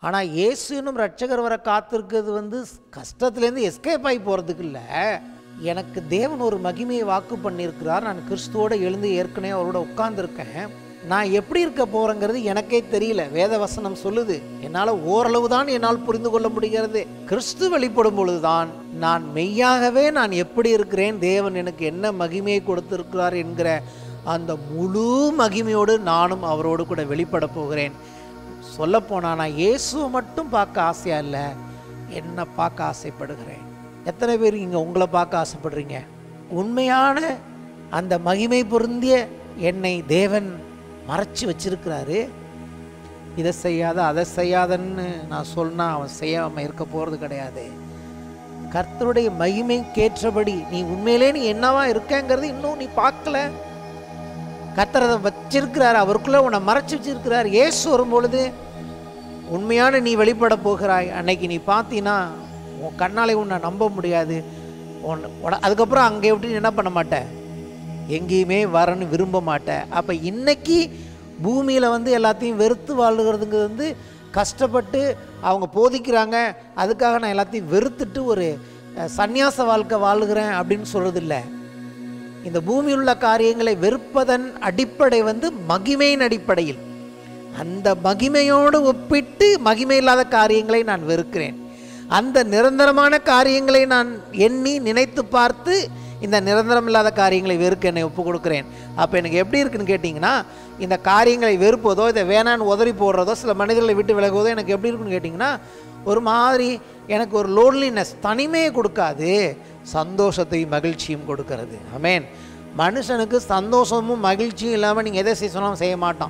ஆனால் இயேசுனும் ரட்சகர் வர காத்திருக்கிறது வந்து கஷ்டத்துலேருந்து எஸ்கேப் ஆகி போகிறதுக்கு இல்லை எனக்கு தேவன் ஒரு மகிமையை வாக்கு பண்ணியிருக்கிறார் நான் கிறிஸ்துவோட எழுந்து ஏற்கனவே அவரோட உட்கார்ந்துருக்கேன் நான் எப்படி இருக்க போகிறேங்கிறது எனக்கே தெரியல வேத வசனம் சொல்லுது என்னால் ஓரளவு தான் என்னால் புரிந்து கொள்ள முடிகிறது கிறிஸ்து வெளிப்படும் பொழுதுதான் நான் மெய்யாகவே நான் எப்படி இருக்கிறேன் தேவன் எனக்கு என்ன மகிமையை கொடுத்திருக்கிறார் என்கிற அந்த முழு மகிமையோடு நானும் அவரோடு கூட வெளிப்பட போகிறேன் சொல்லப்போனால் நான் இயேசுவை மட்டும் பார்க்க ஆசையா இல்லை என்ன பார்க்க ஆசைப்படுகிறேன் எத்தனை பேர் இங்கே உங்களை பார்க்க ஆசைப்படுறீங்க உண்மையான அந்த மகிமை பொருந்திய என்னை தேவன் மறைச்சு வச்சிருக்கிறாரு இதை செய்யாத அதை செய்யாதன்னு நான் சொன்னா அவன் செய்யாமல் இருக்க போகிறது கிடையாது கர்த்தருடைய மகிமைக்கேற்றபடி நீ உண்மையிலே நீ என்னவா இருக்கேங்கிறது இன்னும் நீ பார்க்கல கர்த்தர் அதை வச்சிருக்கிறார் அவருக்குள்ள உன்னை மறைச்சு வச்சிருக்கிறார் இயேசு வரும்பொழுது உண்மையான நீ வெளிப்பட போகிறாய் அன்னைக்கு நீ பார்த்தீன்னா உன் கண்ணாலே உன்னை நம்ப முடியாது உன் உட- அதுக்கப்புறம் அங்கே எப்படி நீ என்ன பண்ண மாட்ட எங்கேயுமே வரன்னு விரும்ப மாட்டேன் அப்போ இன்னைக்கு பூமியில் வந்து எல்லாத்தையும் வெறுத்து வாழுகிறதுங்கிறது வந்து கஷ்டப்பட்டு அவங்க போதிக்கிறாங்க அதுக்காக நான் எல்லாத்தையும் வெறுத்துட்டு ஒரு அஹ், சந்நியாச வாழ்க்கை வாழுகிறேன் அப்படின்னு சொல்கிறது இல்லை இந்த பூமியில் உள்ள காரியங்களை வெறுப்பதன் அடிப்படை வந்து மகிமையின் அடிப்படையில் அந்த மகிமையோடு ஒப்பிட்டு மகிமை இல்லாத காரியங்களை நான் வெறுக்கிறேன் அந்த நிரந்தரமான காரியங்களை நான் எண்ணி நினைத்து பார்த்து இந்த நிரந்தரம் இல்லாத காரியங்களை வெறுக்க என்னை ஒப்பு கொடுக்குறேன் அப்போ எனக்கு எப்படி இருக்குன்னு கேட்டிங்கன்னா இந்த காரியங்களை வெறுப்பதோ இதை வேணான்னு உதறி போடுறதோ சில மனிதர்களை விட்டு விலகுவதோ எனக்கு எப்படி இருக்குன்னு கேட்டிங்கன்னா ஒரு மாதிரி எனக்கு ஒரு லோன்லினஸ் தனிமையை கொடுக்காது சந்தோஷத்தையும் மகிழ்ச்சியும் கொடுக்கிறது ஆமென் மனுஷனுக்கு சந்தோஷமும் மகிழ்ச்சியும் இல்லாமல் நீங்கள் எதை செய்ய சொன்னாலும் செய்ய மாட்டான்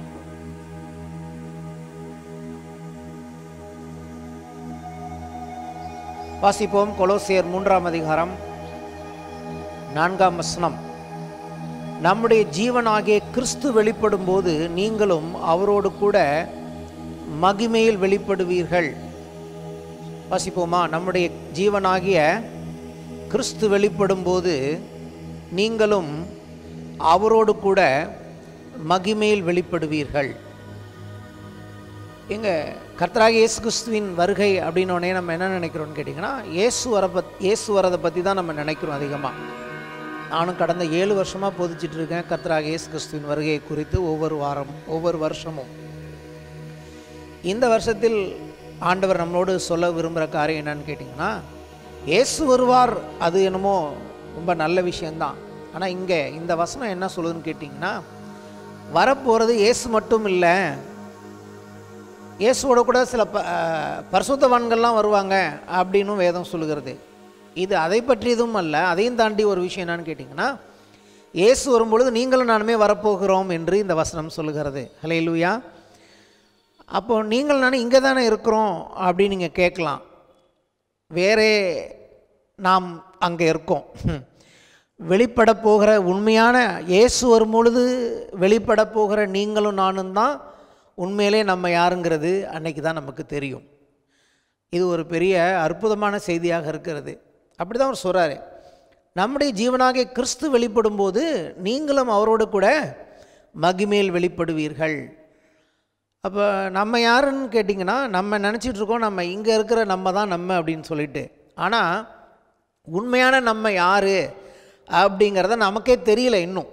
வாசிப்போம் கொலோசியர் மூன்றாம் அதிகாரம் நான்காம் வசனம் நம்முடைய ஜீவனாகிய கிறிஸ்து வெளிப்படும் போது நீங்களும் அவரோடு கூட மகிமையில் வெளிப்படுவீர்கள் வாசிப்போமா நம்முடைய ஜீவனாகிய கிறிஸ்து வெளிப்படும் போது நீங்களும் அவரோடு கூட மகிமையில் வெளிப்படுவீர்கள் எங்க கர்த்தராகிய இயேசு கிறிஸ்துவின் வருகை அப்படின்னோடனே நம்ம என்ன நினைக்கிறோம்னு கேட்டிங்கன்னா இயேசு வர பத் இயேசு வரதை பற்றி தான் நம்ம நினைக்கிறோம் அதிகமாக நானும் கடந்த ஏழு வருஷமாக போதிச்சிட்டு இருக்கேன் கர்த்தராகிய இயேசு கிறிஸ்துவின் வருகை குறித்து ஒவ்வொரு வாரம் ஒவ்வொரு வருஷமும் இந்த வருஷத்தில் ஆண்டவர் நம்மளோடு சொல்ல விரும்புகிற காரியம் என்னன்னு கேட்டிங்கன்னா இயேசு வருவார் அது என்னமோ ரொம்ப நல்ல விஷயந்தான் ஆனால் இங்கே இந்த வசனம் என்ன சொல்லுதுன்னு கேட்டிங்கன்னா வரப்போகிறது இயேசு மட்டும் இல்லை இயேசுவோட கூட சில ப அஹ், பரிசுத்தவான்கள்லாம் வருவாங்க அப்படின்னும் வேதம் சொல்லுகிறது இது அதை பற்றியதும் அல்ல அதையும் தாண்டி ஒரு விஷயம் என்னன்னு கேட்டிங்கன்னா இயேசு வரும்பொழுது நீங்களும் நானுமே வரப்போகிறோம் என்று இந்த வசனம் சொல்லுகிறது ஹலே லூயா அப்போ நீங்கள் நானும் இங்கே தானே இருக்கிறோம் அப்படின்னு நீங்கள் கேட்கலாம் வேறே நாம் அங்கே இருக்கோம் வெளிப்பட போகிற உண்மையான இயேசு வரும் பொழுது வெளிப்பட போகிற நீங்களும் நானும் தான் உண்மையிலே நம்ம யாருங்கிறது அன்னைக்கு தான் நமக்கு தெரியும் இது ஒரு பெரிய அற்புதமான செய்தியாக இருக்கிறது அப்படி தான் அவர் சொல்கிறாரு நம்முடைய ஜீவனாகிய கிறிஸ்து வெளிப்படும் போது நீங்களும் அவரோடு கூட மகிமேல் வெளிப்படுவீர்கள் அப்போ நம்ம யாருன்னு கேட்டிங்கன்னா நம்ம நினச்சிட்டு இருக்கோம் நம்ம இங்கே இருக்கிற நம்ம தான் நம்ம அப்படின்னு சொல்லிட்டு ஆனால் உண்மையான நம்ம யார் அப்படிங்கிறத நமக்கே தெரியல இன்னும்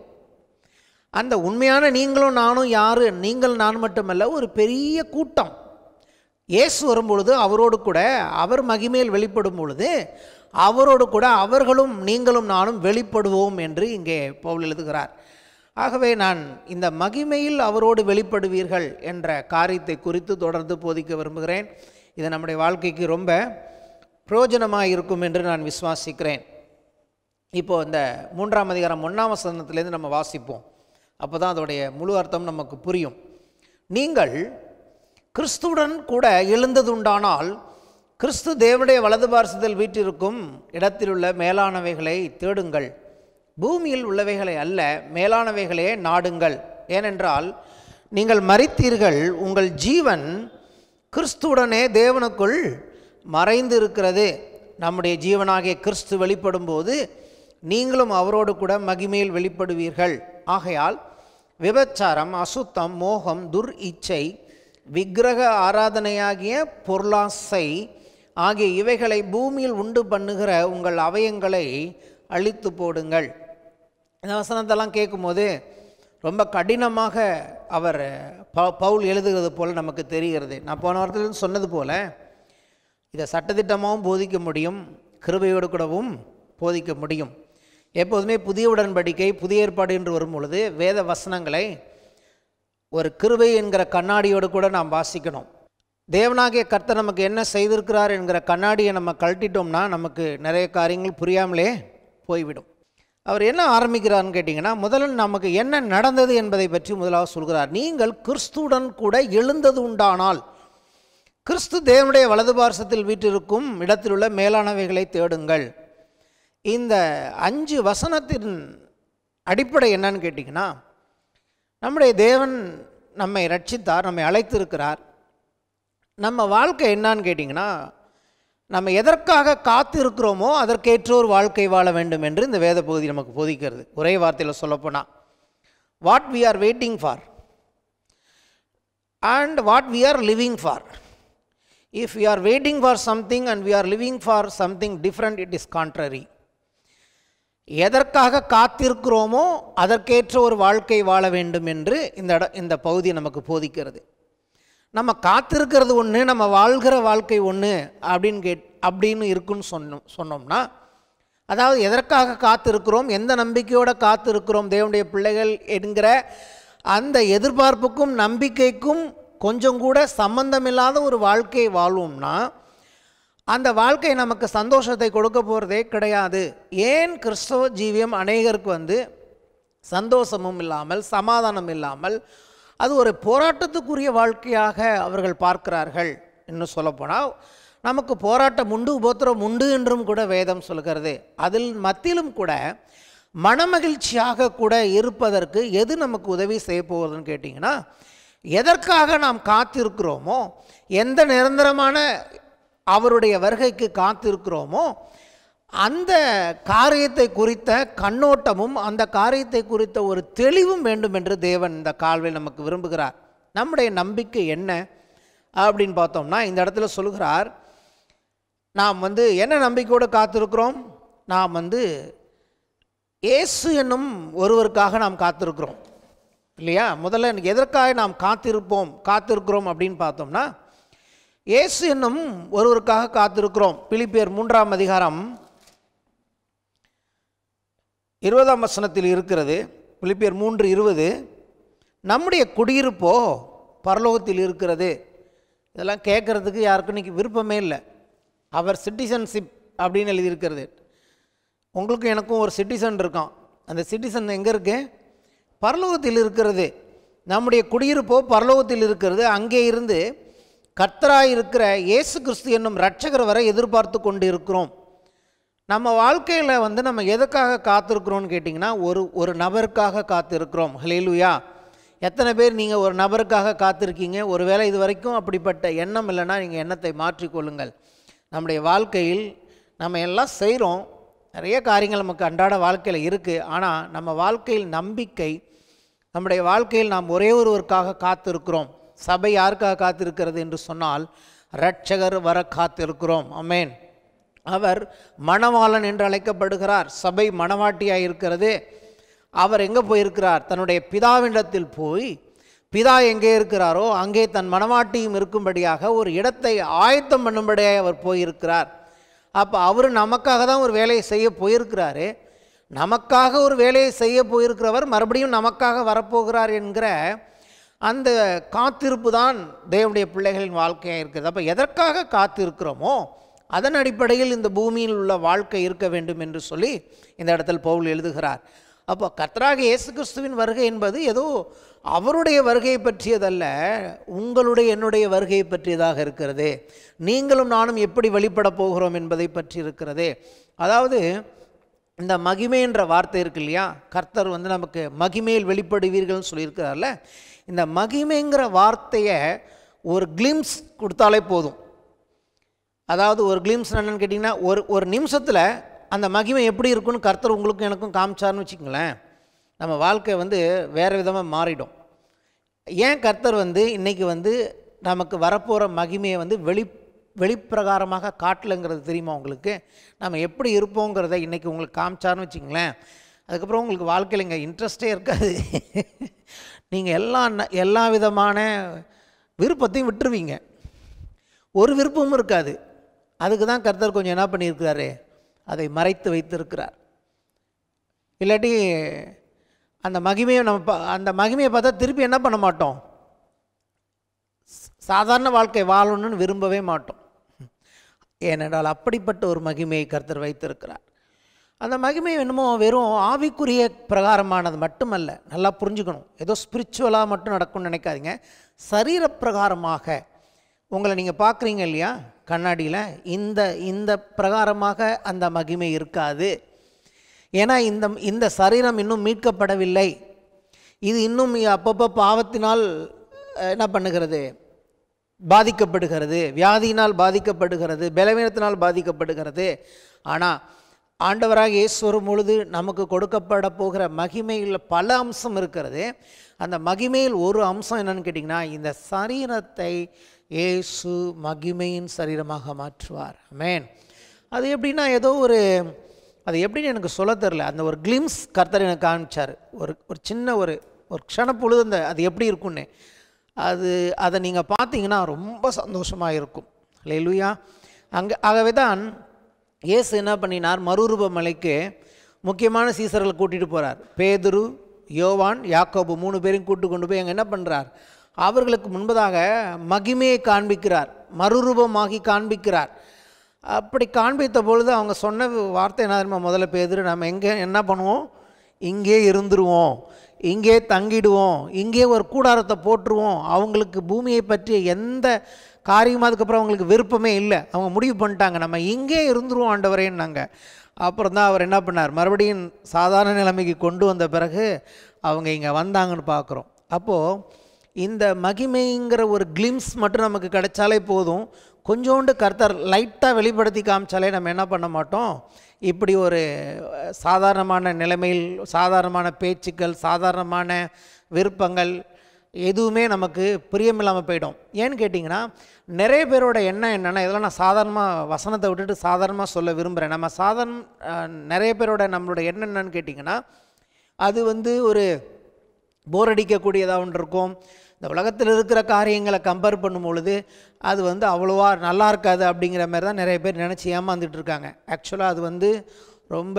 அந்த உண்மையான நீங்களும் நானும் யார் நீங்கள் நான் மட்டுமல்ல ஒரு பெரிய கூட்டம் இயேசு வரும்பொழுது அவரோடு கூட அவர் மகிமையில் வெளிப்படும் பொழுது அவரோடு கூட அவர்களும் நீங்களும் நானும் வெளிப்படுவோம் என்று இங்கே பவுல் எழுதுகிறார் ஆகவே நான் இந்த மகிமையில் அவரோடு வெளிப்படுவீர்கள் என்ற காரியத்தை குறித்து தொடர்ந்து போதிக்க விரும்புகிறேன் இது நம்முடைய வாழ்க்கைக்கு ரொம்ப பிரயோஜனமாக இருக்கும் என்று நான் விசுவாசிக்கிறேன் இப்போ இந்த மூன்றாம் அதிகாரம் ஒன்றாம் வசனத்திலேருந்து நம்ம வாசிப்போம் அப்போ தான் அதோடைய முழு அர்த்தம் நமக்கு புரியும் நீங்கள் கிறிஸ்துவுடன் கூட எழுந்ததுண்டானால் கிறிஸ்து தேவனுடைய வலது பார்சத்தில் வீற்றிருக்கும் இடத்திலுள்ள மேலானவைகளை தேடுங்கள் பூமியில் உள்ளவைகளை அல்ல மேலானவைகளே நாடுங்கள் ஏனென்றால் நீங்கள் மறித்தீர்கள் உங்கள் ஜீவன் கிறிஸ்துவுடனே தேவனுக்குள் மறைந்து இருக்கிறது நம்முடைய ஜீவனாகிய கிறிஸ்து வெளிப்படும் போது நீங்களும் அவரோடு கூட மகிமையில் வெளிப்படுவீர்கள் ஆகையால் விபச்சாரம் அசுத்தம் மோகம் துர் இச்சை விக்கிரக ஆராதனையாகிய பொருளாசை ஆகிய இவைகளை பூமியில் உண்டு பண்ணுகிற உங்கள் அவயங்களை அழித்து போடுங்கள் இந்த வசனத்தெல்லாம் கேட்கும்போது ரொம்ப கடினமாக அவர் ப பவுல் எழுதுகிறது போல் நமக்கு தெரிகிறது நான் போன வாரத்தில் சொன்னது போல் இதை சட்டத்திட்டமாகவும் போதிக்க முடியும் கிருபையோடு கூடவும் போதிக்க முடியும் எப்போதுமே புதிய உடன்படிக்கை புதிய ஏற்பாடு என்று வரும் பொழுது வேத வசனங்களை ஒரு கிருபை என்கிற கண்ணாடியோடு கூட நாம் வாசிக்கணும் தேவனாகிய கர்த்தர் நமக்கு என்ன செய்திருக்கிறார் என்கிற கண்ணாடியை நம்ம கழட்டிட்டோம்னா நமக்கு நிறைய காரியங்கள் புரியாமலே போய்விடும் அவர் என்ன ஆரம்பிக்கிறார்னு கேட்டிங்கன்னா முதல்ல நமக்கு என்ன நடந்தது என்பதை பற்றி முதலாவது சொல்கிறார் நீங்கள் கிறிஸ்துவுடன் கூட எழுந்தது உண்டானால் கிறிஸ்து தேவனுடைய வலது பார்சத்தில் வீற்றிருக்கும் இடத்தில் உள்ள மேலானவைகளை தேடுங்கள் இந்த அஞ்சு வசனத்தின் அடிப்படை என்னன்னு கேட்டிங்கன்னா நம்முடைய தேவன் நம்மை ரட்சித்தார் நம்மை அழைத்திருக்கிறார் நம்ம வாழ்க்கை என்னன்னு கேட்டிங்கன்னா நம்ம எதற்காக காத்திருக்கிறோமோ அதற்கேற்ற ஒரு வாழ்க்கை வாழ வேண்டும் என்று இந்த வேத பகுதி நமக்கு போதிக்கிறது ஒரே வார்த்தையில் சொல்லப்போனால் what we are waiting for and what we are living for if we are waiting for something and we are living for something different it is contrary எதற்காக காத்திருக்கிறோமோ அதற்கேற்ற ஒரு வாழ்க்கை வாழ வேண்டும் என்று இந்த இட இந்த பகுதி நமக்கு போதிக்கிறது நம்ம காத்திருக்கிறது ஒன்று நம்ம வாழ்கிற வாழ்க்கை ஒன்று அப்படின்னு கேட் அப்படின்னு இருக்குன்னு சொன்னோம் சொன்னோம்னா அதாவது எதற்காக காத்திருக்கிறோம் எந்த நம்பிக்கையோடு காத்திருக்கிறோம் தேவனுடைய பிள்ளைகள் என்கிற அந்த எதிர்பார்ப்புக்கும் நம்பிக்கைக்கும் கொஞ்சம் கூட சம்பந்தமில்லாத ஒரு வாழ்க்கையை வாழ்வோம்னா அந்த வாழ்க்கை நமக்கு சந்தோஷத்தை கொடுக்க போகிறதே கிடையாது ஏன் கிறிஸ்தவ ஜீவியம் அநேகருக்கு வந்து சந்தோஷமும் இல்லாமல் சமாதானம் இல்லாமல் அது ஒரு போராட்டத்துக்குரிய வாழ்க்கையாக அவர்கள் பார்க்கிறார்கள் இன்னும் சொல்லப்போனால் நமக்கு போராட்டம் உண்டு உபத்திரம் உண்டு என்றும் கூட வேதம் சொல்கிறது அதில் மத்தியிலும் கூட மனமகிழ்ச்சியாக கூட இருப்பதற்கு எது நமக்கு உதவி செய்ய போகுதுன்னு கேட்டிங்கன்னா எதற்காக நாம் காத்திருக்கிறோமோ எந்த நிரந்தரமான அவருடைய வருகைக்கு காத்திருக்கிறோமோ அந்த காரியத்தை குறித்த கண்ணோட்டமும் அந்த காரியத்தை குறித்த ஒரு தெளிவும் வேண்டும் என்று தேவன் இந்த கால்வில் நமக்கு விரும்புகிறார் நம்முடைய நம்பிக்கை என்ன அப்படின்னு பார்த்தோம்னா இந்த இடத்துல சொல்கிறார் நாம் வந்து என்ன நம்பிக்கையோடு காத்திருக்கிறோம் நாம் வந்து இயேசு என்னும் ஒருவருக்காக நாம் காத்திருக்கிறோம் இல்லையா முதல்ல எதற்காக நாம் காத்திருப்போம் காத்திருக்கிறோம் அப்படின்னு பார்த்தோம்னா இயேசு என்னும் ஒருவருக்காக காத்திருக்கிறோம் பிலிப்பியர் மூன்றாம் அதிகாரம் இருபதாம் வசனத்தில் இருக்கிறது பிலிப்பியர் மூன்று இருபது நம்முடைய குடியிருப்போ பரலோகத்தில் இருக்கிறது இதெல்லாம் கேட்குறதுக்கு யாருக்கும் இன்றைக்கி விருப்பமே இல்லை அவர் சிட்டிசன்ஷிப் அப்படின்னு எழுதியிருக்கிறது உங்களுக்கும் எனக்கும் ஒரு சிட்டிசன் இருக்கான் அந்த சிட்டிசன் எங்கே இருக்கு பரலோகத்தில் இருக்கிறது நம்முடைய குடியிருப்போ பரலோகத்தில் இருக்கிறது அங்கே இருந்து கர்த்தராய் இருக்கிற இயேசு கிறிஸ்து என்னும் ரட்சகர் வரை எதிர்பார்த்து கொண்டு இருக்கிறோம் நம்ம வாழ்க்கையில் வந்து நம்ம எதுக்காக காத்திருக்கிறோம்னு கேட்டிங்கன்னா ஒரு ஒரு நபருக்காக காத்திருக்கிறோம் ஹலேலுயா எத்தனை பேர் நீங்கள் ஒரு நபருக்காக காத்திருக்கீங்க ஒருவேளை இது வரைக்கும் அப்படிப்பட்ட எண்ணம் இல்லைன்னா நீங்கள் எண்ணத்தை மாற்றிக்கொள்ளுங்கள் நம்முடைய வாழ்க்கையில் நம்ம எல்லாம் செய்கிறோம் நிறைய காரியங்கள் நமக்கு அன்றாட வாழ்க்கையில் இருக்குது ஆனால் நம்ம வாழ்க்கையில் நம்பிக்கை நம்முடைய வாழ்க்கையில் நாம் ஒரே ஒருவருக்காக காத்திருக்கிறோம் சபை யாருக்காக காத்திருக்கிறது என்று சொன்னால் இரட்சகர் வர காத்திருக்கிறோம் அமேன் அவர் மணவாளன் என்று அழைக்கப்படுகிறார் சபை மணவாட்டியாக இருக்கிறது அவர் எங்கே போயிருக்கிறார் தன்னுடைய பிதாவினிடத்தில் போய் பிதா எங்கே இருக்கிறாரோ அங்கே தன் மணவாட்டியும் இருக்கும்படியாக ஒரு இடத்தை ஆயத்தம் பண்ணும்படியாக அவர் போயிருக்கிறார் அப்போ அவர் நமக்காக தான் ஒரு வேலையை செய்ய போயிருக்கிறாரு நமக்காக ஒரு வேலையை செய்ய போயிருக்கிறவர் மறுபடியும் நமக்காக வரப்போகிறார் என்கிற அந்த காத்திருப்பு தான் தேவனுடைய பிள்ளைகளின் வாழ்க்கையாக இருக்குது அப்போ எதற்காக காத்திருக்கிறோமோ அதன் அடிப்படையில் இந்த பூமியில் உள்ள வாழ்க்கை இருக்க வேண்டும் என்று சொல்லி இந்த இடத்தில் பவுல் எழுதுகிறார் அப்போ கர்த்தராக இயேசு கிறிஸ்துவின் வருகை என்பது ஏதோ அவருடைய வருகையை பற்றியதல்ல உங்களுடைய என்னுடைய வருகையை பற்றியதாக இருக்கிறது நீங்களும் நானும் எப்படி வெளிப்பட போகிறோம் என்பதை பற்றி இருக்கிறது அதாவது இந்த மகிமை என்ற வார்த்தை இருக்கு இல்லையா கர்த்தர் வந்து நமக்கு மகிமையில் வெளிப்படுவீர்கள்னு சொல்லியிருக்கிறார்ல இந்த மகிமைங்கிற வார்த்தையை ஒரு கிளிம்ஸ் கொடுத்தாலே போதும் அதாவது ஒரு கிளிம்ஸ் என்னன்னு கேட்டிங்கன்னா ஒரு ஒரு நிமிஷத்தில் அந்த மகிமை எப்படி இருக்குன்னு கர்த்தர் உங்களுக்கும் எனக்கும் காமிச்சார்னு வச்சுக்கங்களேன் நம்ம வாழ்க்கை வந்து வேறு விதமாக மாறிடும் ஏன் கர்த்தர் வந்து இன்றைக்கி வந்து நமக்கு வரப்போகிற மகிமையை வந்து வெளி வெளிப்பிரகாரமாக காட்டலைங்கிறது தெரியுமா உங்களுக்கு நம்ம எப்படி இருப்போங்கிறத இன்றைக்கி உங்களுக்கு காமிச்சாருன்னு வச்சுங்களேன் அதுக்கப்புறம் உங்களுக்கு வாழ்க்கையில் இங்கே இன்ட்ரெஸ்டே இருக்காது நீங்கள் எல்லா ந- எல்லா விதமான விருப்பத்தையும் விட்டுருவீங்க ஒரு விருப்பமும் இருக்காது அதுக்கு தான் கர்த்தர் கொஞ்சம் என்ன பண்ணியிருக்கிறாரு அதை மறைத்து வைத்திருக்கிறார் இல்லாட்டி அந்த மகிமையை நம்ம பா- அந்த மகிமையை பார்த்தா திருப்பி என்ன பண்ண மாட்டோம் சாதாரண வாழ்க்கை வாழணும்னு விரும்பவே மாட்டோம் ஏனென்றால் அப்படிப்பட்ட ஒரு மகிமையை கர்த்தர் வைத்திருக்கிறார் அந்த மகிமை என்னமோ வெறும் ஆவிக்குரிய பிரகாரமானது மட்டுமல்ல நல்லா புரிஞ்சுக்கணும் ஏதோ ஸ்பிரிச்சுவலாக மட்டும் நடக்கும்னு நினைக்காதீங்க சரீர பிரகாரமாக உங்களை நீங்கள் பார்க்குறீங்க இல்லையா கண்ணாடியில் இந்த இந்த பிரகாரமாக அந்த மகிமை இருக்காது ஏன்னா இந்த இந்த சரீரம் இன்னும் மீட்கப்படவில்லை இது இன்னும் அப்பப்போ பாவத்தினால் அஹ், என்ன பண்ணுகிறது பாதிக்கப்படுகிறது வியாதியினால் பாதிக்கப்படுகிறது பலவீனத்தினால் பாதிக்கப்படுகிறது ஆனால் ஆண்டவராக இயேசு வரும் பொழுது நமக்கு கொடுக்கப்பட போகிற மகிமையில் பல அம்சம் இருக்கிறது அந்த மகிமையில் ஒரு அம்சம் என்னன்னு கேட்டிங்கன்னா இந்த சரீரத்தை இயேசு மகிமையின் சரீரமாக மாற்றுவார் ஆமென் அது எப்படின்னா ஏதோ ஒரு அது எப்படின்னு எனக்கு சொல்ல தெரில அந்த ஒரு கிளிம்ஸ் கர்த்தர் எனக்கு காமிச்சார் ஒரு ஒரு சின்ன ஒரு ஒரு க்ஷணப்பொழுது அந்த அது எப்படி இருக்கும்னு அது அதை நீங்கள் பார்த்தீங்கன்னா ரொம்ப சந்தோஷமாக இருக்கும் லேலுயா அங்கே ஆகவே தான் இயேசு என்ன பண்ணினார் மறுரூப மலைக்கு முக்கியமான சீசர்களை கூட்டிகிட்டு போகிறார் பேதுரு யோவான் யாக்கோபு மூணு பேரையும் கூட்டு கொண்டு போய் அங்கே என்ன பண்ணுறார் அவர்களுக்கு முன்பதாக மகிமையை காண்பிக்கிறார் மறுரூபமாகி காண்பிக்கிறார் அப்படி காண்பித்த பொழுது அவங்க சொன்ன வார்த்தை என்ன தெரியுமா முதல்ல பேதுரு நம்ம எங்கே என்ன பண்ணுவோம் இங்கே இருந்துருவோம் இங்கே தங்கிடுவோம் இங்கே ஒரு கூடாரத்தை போட்டுருவோம் அவங்களுக்கு பூமியை பற்றிய எந்த காரியமும் அதுக்கப்புறம் அவங்களுக்கு விருப்பமே இல்லை அவங்க முடிவு பண்ணிட்டாங்க நம்ம இங்கே இருந்துருவோம் ஆண்டவரேன்னாங்க அப்புறம் தான் அவர் என்ன பண்ணார் மறுபடியும் சாதாரண நிலைமைக்கு கொண்டு வந்த பிறகு அவங்க இங்கே வந்தாங்கன்னு பார்க்குறோம் அப்போது இந்த மகிமைங்கிற ஒரு கிளிம்ஸ் மட்டும் நமக்கு கிடைச்சாலே போதும் கொஞ்சோண்டு கர்த்தர் லைட்டாக வெளிப்படுத்தி காமிச்சாலே நம்ம என்ன பண்ண மாட்டோம் இப்படி ஒரு அஹ், சாதாரணமான நிலைமையில் சாதாரணமான பேச்சுக்கள் சாதாரணமான விருப்பங்கள் எதுவுமே நமக்கு பிரியமில்லாமல் போயிடும் ஏன்னு கேட்டிங்கன்னா நிறைய பேரோட எண்ணம் என்னென்னா இதெல்லாம் நான் சாதாரணமாக வசனத்தை விட்டுட்டு சாதாரணமாக சொல்ல விரும்புகிறேன் நம்ம சாதாரண அஹ், நிறைய பேரோட நம்மளோட எண்ணம் என்னன்னு கேட்டிங்கன்னா அது வந்து ஒரு போர் அடிக்கக்கூடியதாக ஒன்று இருக்கும் இந்த உலகத்தில் இருக்கிற காரியங்களை கம்பேர் பண்ணும் பொழுது அது வந்து அவ்வளோவா நல்லா இருக்காது அப்படிங்கிற மாதிரி தான் நிறைய பேர் நினச்சி ஏமாந்துட்டு இருக்காங்க ஆக்சுவலாக அது வந்து ரொம்ப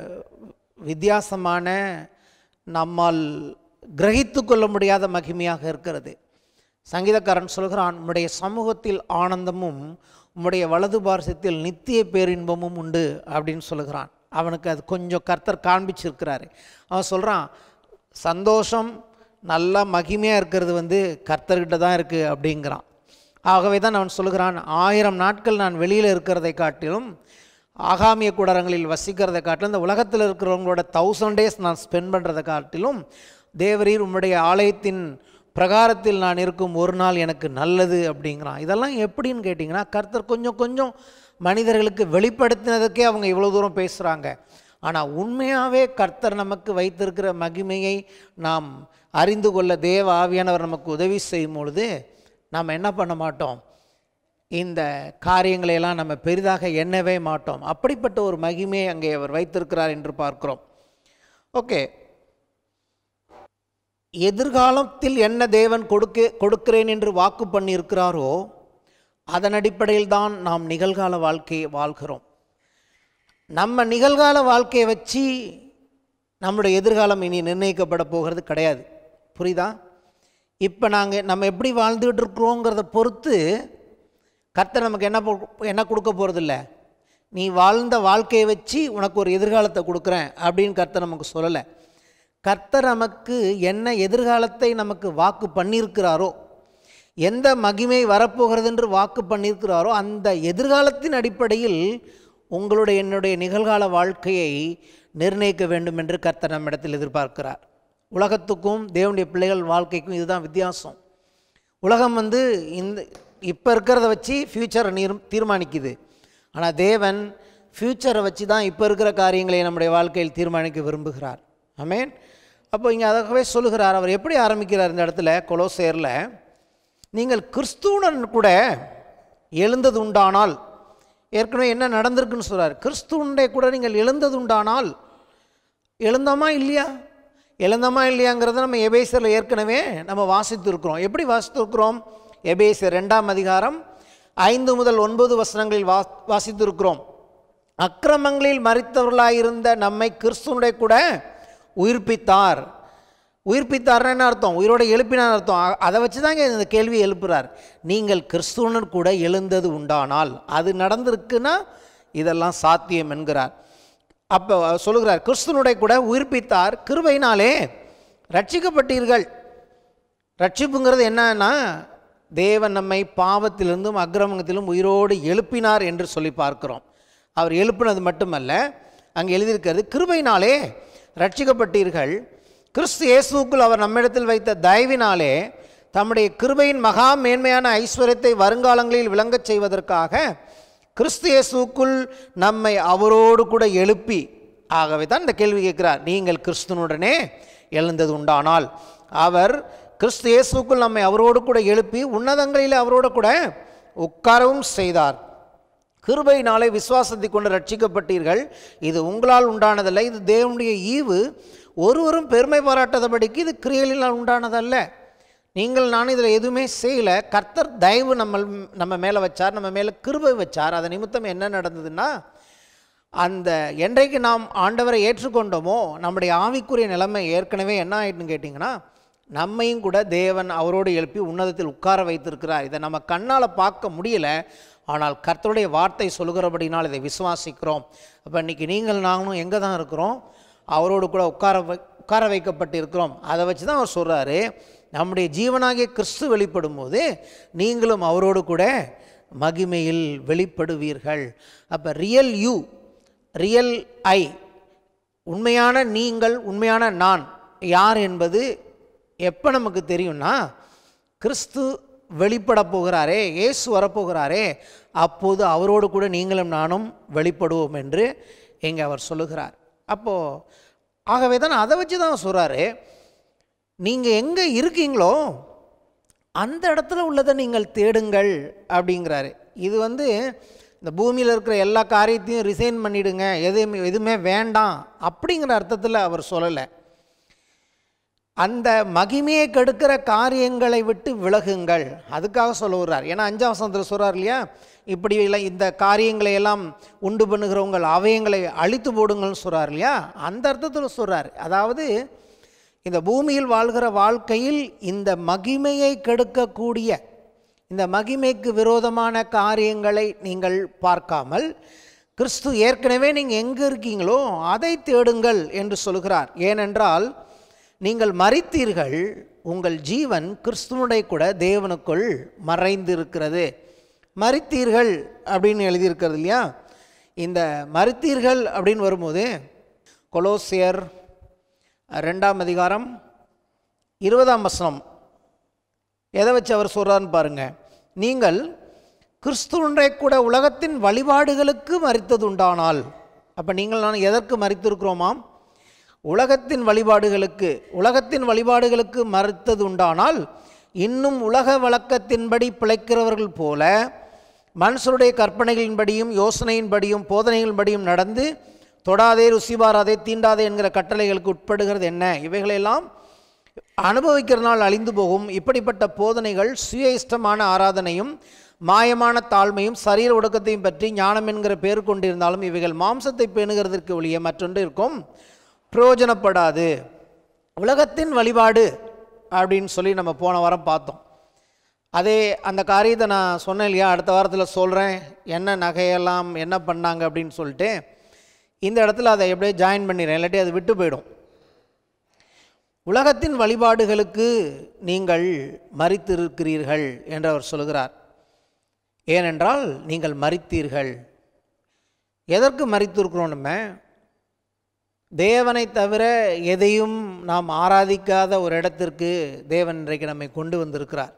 வித்தியாசமான நம்மால் கிரகித்து கொள்ள முடியாத மகிமையாக இருக்கிறது சங்கீதக்காரன் சொல்கிறான் உம்முடைய சமூகத்தில் ஆனந்தமும் உம்முடைய வலது பார்சத்தில் நித்திய பேரின்பமும் உண்டு அப்படின்னு சொல்லுகிறான் அவனுக்கு அது கொஞ்சம் கர்த்தர் காண்பிச்சிருக்கிறாரு அவன் சொல்கிறான் சந்தோஷம் நல்லா மகிமையாக இருக்கிறது வந்து கர்த்தர்கிட்ட தான் இருக்குது அப்படிங்கிறான் ஆகவே தான் அவன் சொல்லுகிறான் ஆயிரம் நாட்கள் நான் வெளியில் இருக்கிறதை காட்டிலும் ஆகாமிய கூடாரங்களில் வசிக்கிறதை காட்டிலும் இந்த உலகத்தில் இருக்கிறவங்களோட தௌசண்ட் டேஸ் நான் ஸ்பெண்ட் பண்ணுறதை காட்டிலும் தேவரீர் உம்முடைய ஆலயத்தின் பிரகாரத்தில் நான் இருக்கும் ஒரு நாள் எனக்கு நல்லது அப்படிங்கிறான் இதெல்லாம் எப்படின்னு கேட்டிங்கன்னா கர்த்தர் கொஞ்சம் கொஞ்சம் மனிதர்களுக்கு வெளிப்படுத்தினதுக்கே அவங்க இவ்வளோ தூரம் பேசுகிறாங்க ஆனால் உண்மையாகவே கர்த்தர் நமக்கு வைத்திருக்கிற மகிமையை நாம் அறிந்து கொள்ள தேவ ஆவியானவர் நமக்கு உதவி செய்யும் பொழுது நாம் என்ன பண்ண மாட்டோம் இந்த காரியங்களை எல்லாம் நம்ம பெரிதாக எண்ணவே மாட்டோம் அப்படிப்பட்ட ஒரு மகிமையை அங்கே அவர் வைத்திருக்கிறார் என்று பார்க்கிறோம் ஓகே எதிர்காலத்தில் என்ன தேவன் கொடுக்க கொடுக்கிறேன் என்று வாக்கு பண்ணியிருக்கிறாரோ அதன் அடிப்படையில் தான் நாம் நிகழ்கால வாழ்க்கையை வாழ்கிறோம் நம்ம நிகழ்கால வாழ்க்கையை வச்சு நம்முடைய எதிர்காலம் இனி நிர்ணயிக்கப்பட போகிறது கிடையாது புரியுதா இப்போ நாங்கள் நம்ம எப்படி வாழ்ந்துகிட்டு இருக்கிறோங்கிறத பொறுத்து கர்த்தர் நமக்கு என்ன பொ- என்ன கொடுக்க போகிறதில்ல நீ வாழ்ந்த வாழ்க்கையை வச்சு உனக்கு ஒரு எதிர்காலத்தை கொடுக்குறேன் அப்படின்னு கர்த்தர் நமக்கு சொல்லலை கர்த்தர் நமக்கு என்ன எதிர்காலத்தை நமக்கு வாக்கு பண்ணியிருக்கிறாரோ எந்த மகிமை வரப்போகிறது என்று வாக்கு பண்ணியிருக்கிறாரோ அந்த எதிர்காலத்தின் அடிப்படையில் உங்களுடைய என்னுடைய நிகழ்கால வாழ்க்கையை நிர்ணயிக்க வேண்டும் என்று கர்த்தர் நம்மிடத்தில் எதிர்பார்க்கிறார் உலகத்துக்கும் தேவனுடைய பிள்ளைகள் வாழ்க்கைக்கும் இதுதான் வித்தியாசம் உலகம் வந்து இந்த இப்போ இருக்கிறத வச்சு ஃப்யூச்சரை நீர் தீர்மானிக்குது ஆனால் தேவன் ஃப்யூச்சரை வச்சு தான் இப்போ இருக்கிற காரியங்களை நம்முடைய வாழ்க்கையில் தீர்மானிக்க விரும்புகிறார் ஆமென் அப்போ இங்கே அதாகவே சொல்லுகிறார் அவர் எப்படி ஆரம்பிக்கிறார் இந்த இடத்துல கொலோசேரில் நீங்கள் கிறிஸ்துவுடன் கூட எழுந்தது உண்டானால் ஏற்கனவே என்ன நடந்திருக்குன்னு சொல்றார் கிறிஸ்துவனுடைய கூட நீங்கள் எழுந்தது உண்டானால் எழுந்தோமா இல்லையா எழுந்தோமா இல்லையாங்கிறத நம்ம எபேசரில் ஏற்கனவே நம்ம வாசித்திருக்கிறோம் எப்படி வாசித்திருக்கிறோம் எபேசர் ரெண்டாம் அதிகாரம் ஐந்து முதல் ஒன்பது வசனங்களில் வா வாசித்திருக்கிறோம் அக்கிரமங்களில் மறித்தவர்களாயிருந்த நம்மை கிறிஸ்துவனுடைய கூட உயிர்ப்பித்தார் உயிர்ப்பித்தார்னா என்ன அர்த்தம் உயிரோட எழுப்பினார் அர்த்தம் அ- அதை வச்சு தாங்க இந்த கேள்வி எழுப்புறார் நீங்கள் கிறிஸ்துவனர் கூட எழுந்தது உண்டானால் அது நடந்திருக்குன்னா இதெல்லாம் சாத்தியம் என்கிறார் அப்போ சொல்லுகிறார் கிறிஸ்துவனுடைய கூட உயிர்ப்பித்தார் கிருபையினாலே ரட்சிக்கப்பட்டீர்கள் ரட்சிப்புங்கிறது என்னன்னா தேவன் நம்மை பாவத்திலிருந்தும் அக்கிரமத்திலும் உயிரோடு எழுப்பினார் என்று சொல்லி பார்க்கிறோம் அவர் எழுப்பினது மட்டுமல்ல அங்கே எழுதியிருக்கிறது கிருபையினாலே ரட்சிக்கப்பட்டீர்கள் கிறிஸ்து இயேசுவுக்குள் அவர் நம்மிடத்தில் வைத்த தயவினாலே தம்முடைய கிருபையின் மகா மேன்மையான ஐஸ்வர்யத்தை வருங்காலங்களில் விளங்கச் செய்வதற்காக கிறிஸ்து இயேசுவுக்குள் நம்மை அவரோடு கூட எழுப்பி ஆகவே தான் இந்த கேள்வி கேட்கிறார் நீங்கள் கிறிஸ்துனுடனே எழுந்தது உண்டானால் அவர் கிறிஸ்து இயேசுக்குள் நம்மை அவரோடு கூட எழுப்பி உன்னதங்களில் அவரோடு கூட உட்காரவும் செய்தார் கிருபையினாலே விசுவாசத்தை கொண்டு ரட்சிக்கப்பட்டீர்கள் இது உங்களால் உண்டானதல்ல இது தேவனுடைய ஈவு ஒருவரும் பெருமை பாராட்டாதபடிக்கு இது கிரியலினால் உண்டானதல்ல நீங்கள் நான் இதில் எதுவுமே செய்யலை கர்த்தர் தயவு நம்ம நம்ம மேலே வச்சார் நம்ம மேலே கிருபை வச்சார் அது நிமித்தம் என்ன நடந்ததுன்னா அந்த என்றைக்கு நாம் ஆண்டவரை ஏற்றுக்கொண்டோமோ நம்முடைய ஆவிக்குரிய நிலைமை ஏற்கனவே என்ன ஆயிட்டுன்னு கேட்டிங்கன்னா நம்மையும் கூட தேவன் அவரோடு எழுப்பி உன்னதத்தில் உட்கார வைத்திருக்கிறார் இதை நம்ம கண்ணால் பார்க்க முடியல ஆனால் கர்த்தருடைய வார்த்தை சொல்கிறபடினால் இதை விசுவாசிக்கிறோம் அப்போ இன்றைக்கி நீங்கள் நாங்களும் எங்கே தான் இருக்கிறோம் அவரோடு கூட உட்கார வை உட்கார வைக்கப்பட்டிருக்கிறோம் அதை வச்சு தான் அவர் சொல்கிறாரு நம்முடைய ஜீவனாகிய கிறிஸ்து வெளிப்படும் போது நீங்களும் அவரோடு கூட மகிமையில் வெளிப்படுவீர்கள் அப்போ ரியல் யூ ரியல் ஐ உண்மையான நீங்கள் உண்மையான நான் யார் என்பது எப்போ நமக்கு தெரியும்னா கிறிஸ்து வெளிப்பட போகிறாரே இயேசு வரப்போகிறாரே அப்போது அவரோடு கூட நீங்களும் நானும் வெளிப்படுவோம் என்று இங்கே அவர் சொல்லுகிறார் அப்போது ஆகவே தான் அதை வச்சு தான் சொல்கிறாரு நீங்கள் எங்கே இருக்கீங்களோ அந்த இடத்துல உள்ளதை நீங்கள் தேடுங்கள் அப்படிங்கிறாரு இது வந்து இந்த பூமியில் இருக்கிற எல்லா காரியத்தையும் ரிசைன் பண்ணிடுங்க எதுவுமே எதுவுமே வேண்டாம் அப்படிங்கிற அர்த்தத்தில் அவர் சொல்லலை அந்த மகிமையை கெடுக்கிற காரியங்களை விட்டு விலகுங்கள் அதுக்காக சொல்ல வர்றார் ஏன்னா அஞ்சாம் வசனத்தில் சொல்கிறார் இல்லையா இப்படி எல்லாம் இந்த காரியங்களை எல்லாம் உண்டு பண்ணுகிறவங்கள் அவயங்களை அழித்து போடுங்கள்னு சொல்கிறார் இல்லையா அந்த அர்த்தத்தில் சொல்கிறார் அதாவது இந்த பூமியில் வாழ்கிற வாழ்க்கையில் இந்த மகிமையை கெடுக்கக்கூடிய இந்த மகிமைக்கு விரோதமான காரியங்களை நீங்கள் பார்க்காமல் கிறிஸ்து ஏற்கனவே நீங்கள் எங்கே இருக்கீங்களோ அதை தேடுங்கள் என்று சொல்கிறார் ஏனென்றால் நீங்கள் மறித்தீர்கள் உங்கள் ஜீவன் கிறிஸ்துவனுடைய கூட தேவனுக்குள் மறைந்திருக்கிறது மறித்தீர்கள் அப்படின்னு எழுதியிருக்கிறது இல்லையா இந்த மறித்தீர்கள் அப்படின்னு வரும்போது கொலோசியர் ரெண்டாம் அதிகாரம் இருபதாம் வசனம் எதை வச்சு அவர் சொல்கிறாருன்னு பாருங்க நீங்கள் கிறிஸ்துவனுடைய கூட உலகத்தின் வழிபாடுகளுக்கு மறித்தது உண்டானால் அப்போ நீங்கள் நான் எதற்கு மறித்திருக்கிறோமாம் உலகத்தின் வழிபாடுகளுக்கு உலகத்தின் வழிபாடுகளுக்கு மறுத்தது உண்டானால் இன்னும் உலக வழக்கத்தின்படி பிழைக்கிறவர்கள் போல மனுஷருடைய கற்பனைகளின்படியும் யோசனையின்படியும் போதனைகளின்படியும் நடந்து தொடாதே ருசிபாராதே தீண்டாதே என்கிற கட்டளைகளுக்கு உட்படுகிறது என்ன இவைகளெல்லாம் அனுபவிக்கிறனால் அழிந்து போகும் இப்படிப்பட்ட போதனைகள் சுய இஷ்டமான ஆராதனையும் மாயமான தாழ்மையும் சரீர ஒடுக்கத்தையும் பற்றி ஞானம் என்கிற பேர் கொண்டிருந்தாலும் இவைகள் மாம்சத்தை பேணுகிறதற்கு ஒழிய மற்றொன்று இருக்கும் பிரயோஜனப்படாது உலகத்தின் வழிபாடு அப்படின்னு சொல்லி நம்ம போன வாரம் பார்த்தோம் அதே அந்த காரியத்தை நான் சொன்னேன் இல்லையா அடுத்த வாரத்தில் சொல்கிறேன் என்ன நகையெல்லாம் என்ன பண்ணாங்க அப்படின்னு சொல்லிட்டு இந்த இடத்துல அதை எப்படியே ஜாயின் பண்ணிடுறேன் இல்லாட்டி அது விட்டு போயிடும் உலகத்தின் வழிபாடுகளுக்கு நீங்கள் மறித்திருக்கிறீர்கள் என்று அவர் சொல்கிறார் ஏனென்றால் நீங்கள் மறித்தீர்கள் எதற்கு மறித்திருக்கிறோம் நம்ம தேவனை தவிர எதையும் நாம் ஆராதிக்காத ஒரு இடத்திற்கு தேவன் இன்றைக்கு நம்மை கொண்டு வந்திருக்கிறார்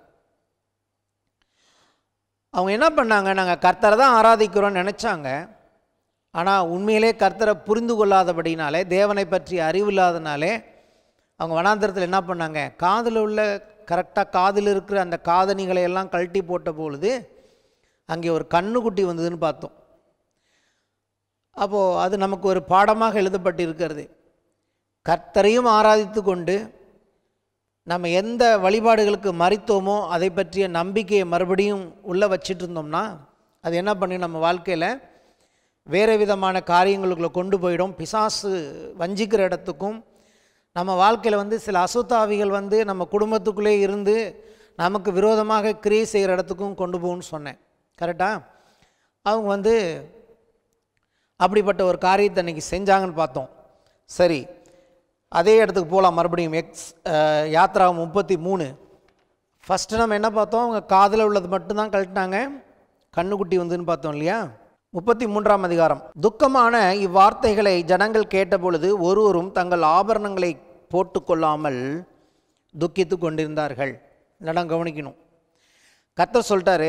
அவங்க என்ன பண்ணாங்க நாங்கள் கர்த்தரை தான் ஆராதிக்கிறோம்னு நினச்சாங்க ஆனால் உண்மையிலே கர்த்தரை புரிந்து கொள்ளாதபடினாலே தேவனை பற்றி அறிவு இல்லாதனாலே அவங்க வனாந்திரத்தில் என்ன பண்ணாங்க காதில் உள்ள கரெக்டாக காதில் இருக்கிற அந்த காதணிகளை எல்லாம் கழட்டி போட்ட பொழுது அங்கே ஒரு கண்ணுக்குட்டி வந்ததுன்னு பார்த்தோம் அப்போது அது நமக்கு ஒரு பாடமாக எழுதப்பட்டிருக்கிறது கர்த்தரையும் ஆராதித்து கொண்டு நம்ம எந்த வழிபாடுகளுக்கு மறித்தோமோ அதை பற்றிய நம்பிக்கையை மறுபடியும் உள்ளே வச்சிட்டு இருந்தோம்னா அது என்ன பண்ணி நம்ம வாழ்க்கையில் வேறு விதமான காரியங்களுக்குள்ள கொண்டு போயிடும் பிசாசு வஞ்சிக்கிற இடத்துக்கும் நம்ம வாழ்க்கையில் வந்து சில அசுத்தாவிகள் வந்து நம்ம குடும்பத்துக்குள்ளே இருந்து நமக்கு விரோதமாக கிரியை செய்கிற இடத்துக்கும் கொண்டு போகும்னு சொன்னேன் கரெக்டாக அவங்க வந்து அப்படிப்பட்ட ஒரு காரியத்தை அன்றைக்கி செஞ்சாங்கன்னு பார்த்தோம் சரி அதே இடத்துக்கு போகலாம் மறுபடியும் எக்ஸ் அஹ், யாத்ரா முப்பத்தி மூணு ஃபஸ்ட்டு நம்ம என்ன பார்த்தோம் அவங்க காதில் உள்ளது மட்டும்தான் கழட்டினாங்க கண்ணுக்குட்டி வந்துன்னு பார்த்தோம் இல்லையா முப்பத்தி மூன்றாம் அதிகாரம் துக்கமான இவ்வார்த்தைகளை ஜனங்கள் கேட்டபொழுது ஒருவரும் தங்கள் ஆபரணங்களை போட்டுக்கொள்ளாமல் துக்கித்து கொண்டிருந்தார்கள் இடம் கவனிக்கணும் கர்த்தர் சொல்லிட்டாரு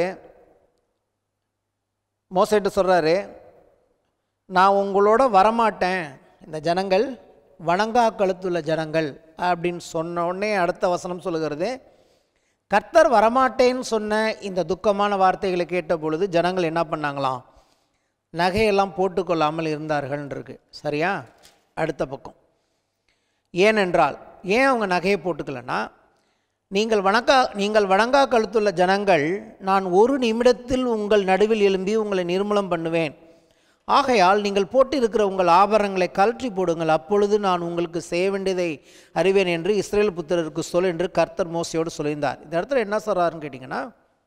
மோசைட்டு சொல்கிறாரு நான் உங்களோட வரமாட்டேன் இந்த ஜனங்கள் வணங்கா கழுத்துள்ள ஜனங்கள் அப்படின்னு சொன்ன உடனே அடுத்த வசனம் சொல்லுகிறது கர்த்தர் வரமாட்டேன்னு சொன்ன இந்த துக்கமான வார்த்தைகளை கேட்ட பொழுது ஜனங்கள் என்ன பண்ணாங்களாம் நகையெல்லாம் போட்டுக்கொள்ளாமல் இருந்தார்கள் இருக்கு சரியா அடுத்த பக்கம் ஏனென்றால் ஏன் அவங்க நகையை போட்டுக்கலன்னா நீங்கள் வணக்கா நீங்கள் வணங்கா கழுத்துள்ள ஜனங்கள் நான் ஒரு நிமிடத்தில் உங்கள் நடுவில் எழும்பி உங்களை நிர்மூலம் பண்ணுவேன் ஆகையால் நீங்கள் போட்டிருக்கிற உங்கள் ஆபரணங்களை கழற்றி போடுங்கள் அப்பொழுது நான் உங்களுக்கு செய்ய வேண்டியதை அறிவேன் என்று இஸ்ரேல் புத்திரருக்கு சொல் என்று கர்த்தர் மோசையோடு சொல்லியிருந்தார் இந்த இடத்துல என்ன சொல்கிறாருன்னு கேட்டிங்கன்னா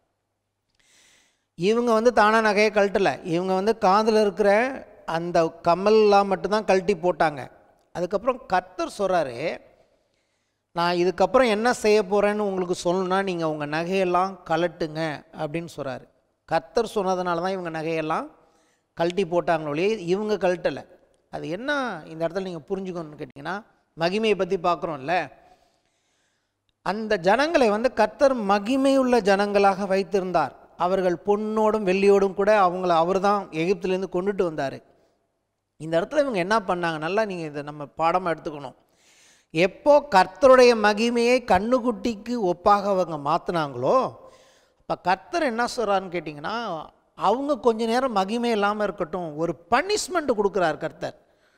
இவங்க வந்து தானா நகையை கழட்டலை இவங்க வந்து காதில் இருக்கிற அந்த கம்மல்லாம் மட்டும்தான் கழட்டி போட்டாங்க அதுக்கப்புறம் கர்த்தர் சொல்கிறாரு நான் இதுக்கப்புறம் என்ன செய்ய போகிறேன்னு உங்களுக்கு சொல்லணும்னா நீங்கள் உங்கள் நகையெல்லாம் கழட்டுங்க அப்படின்னு சொல்கிறாரு கர்த்தர் சொன்னதுனால தான் இவங்க நகையெல்லாம் கழட்டி போட்டாங்களோ ஒழிய இவங்க கழட்டலை அது என்ன இந்த இடத்துல நீங்கள் புரிஞ்சுக்கணும்னு கேட்டிங்கன்னா மகிமையை பற்றி பார்க்குறோம்ல அந்த ஜனங்களை வந்து கர்த்தர் மகிமையுள்ள ஜனங்களாக வைத்திருந்தார் அவர்கள் பொன்னோடும் வெள்ளியோடும் கூட அவங்கள அவர் தான் எகிப்திலேருந்து கொண்டுட்டு வந்தார் இந்த இடத்துல இவங்க என்ன பண்ணாங்க நல்லா நீங்கள் இதை நம்ம பாடமாக எடுத்துக்கணும் எப்போ கர்த்தருடைய மகிமையை கண்ணுக்குட்டிக்கு ஒப்பாக அவங்க மாற்றினாங்களோ அப்போ கர்த்தர் என்ன சொல்கிறான்னு கேட்டிங்கன்னா அவங்க கொஞ்ச நேரம் மகிமை இல்லாமல் இருக்கட்டும் ஒரு பனிஷ்மெண்ட் கொடுக்குறார் கர்த்தர்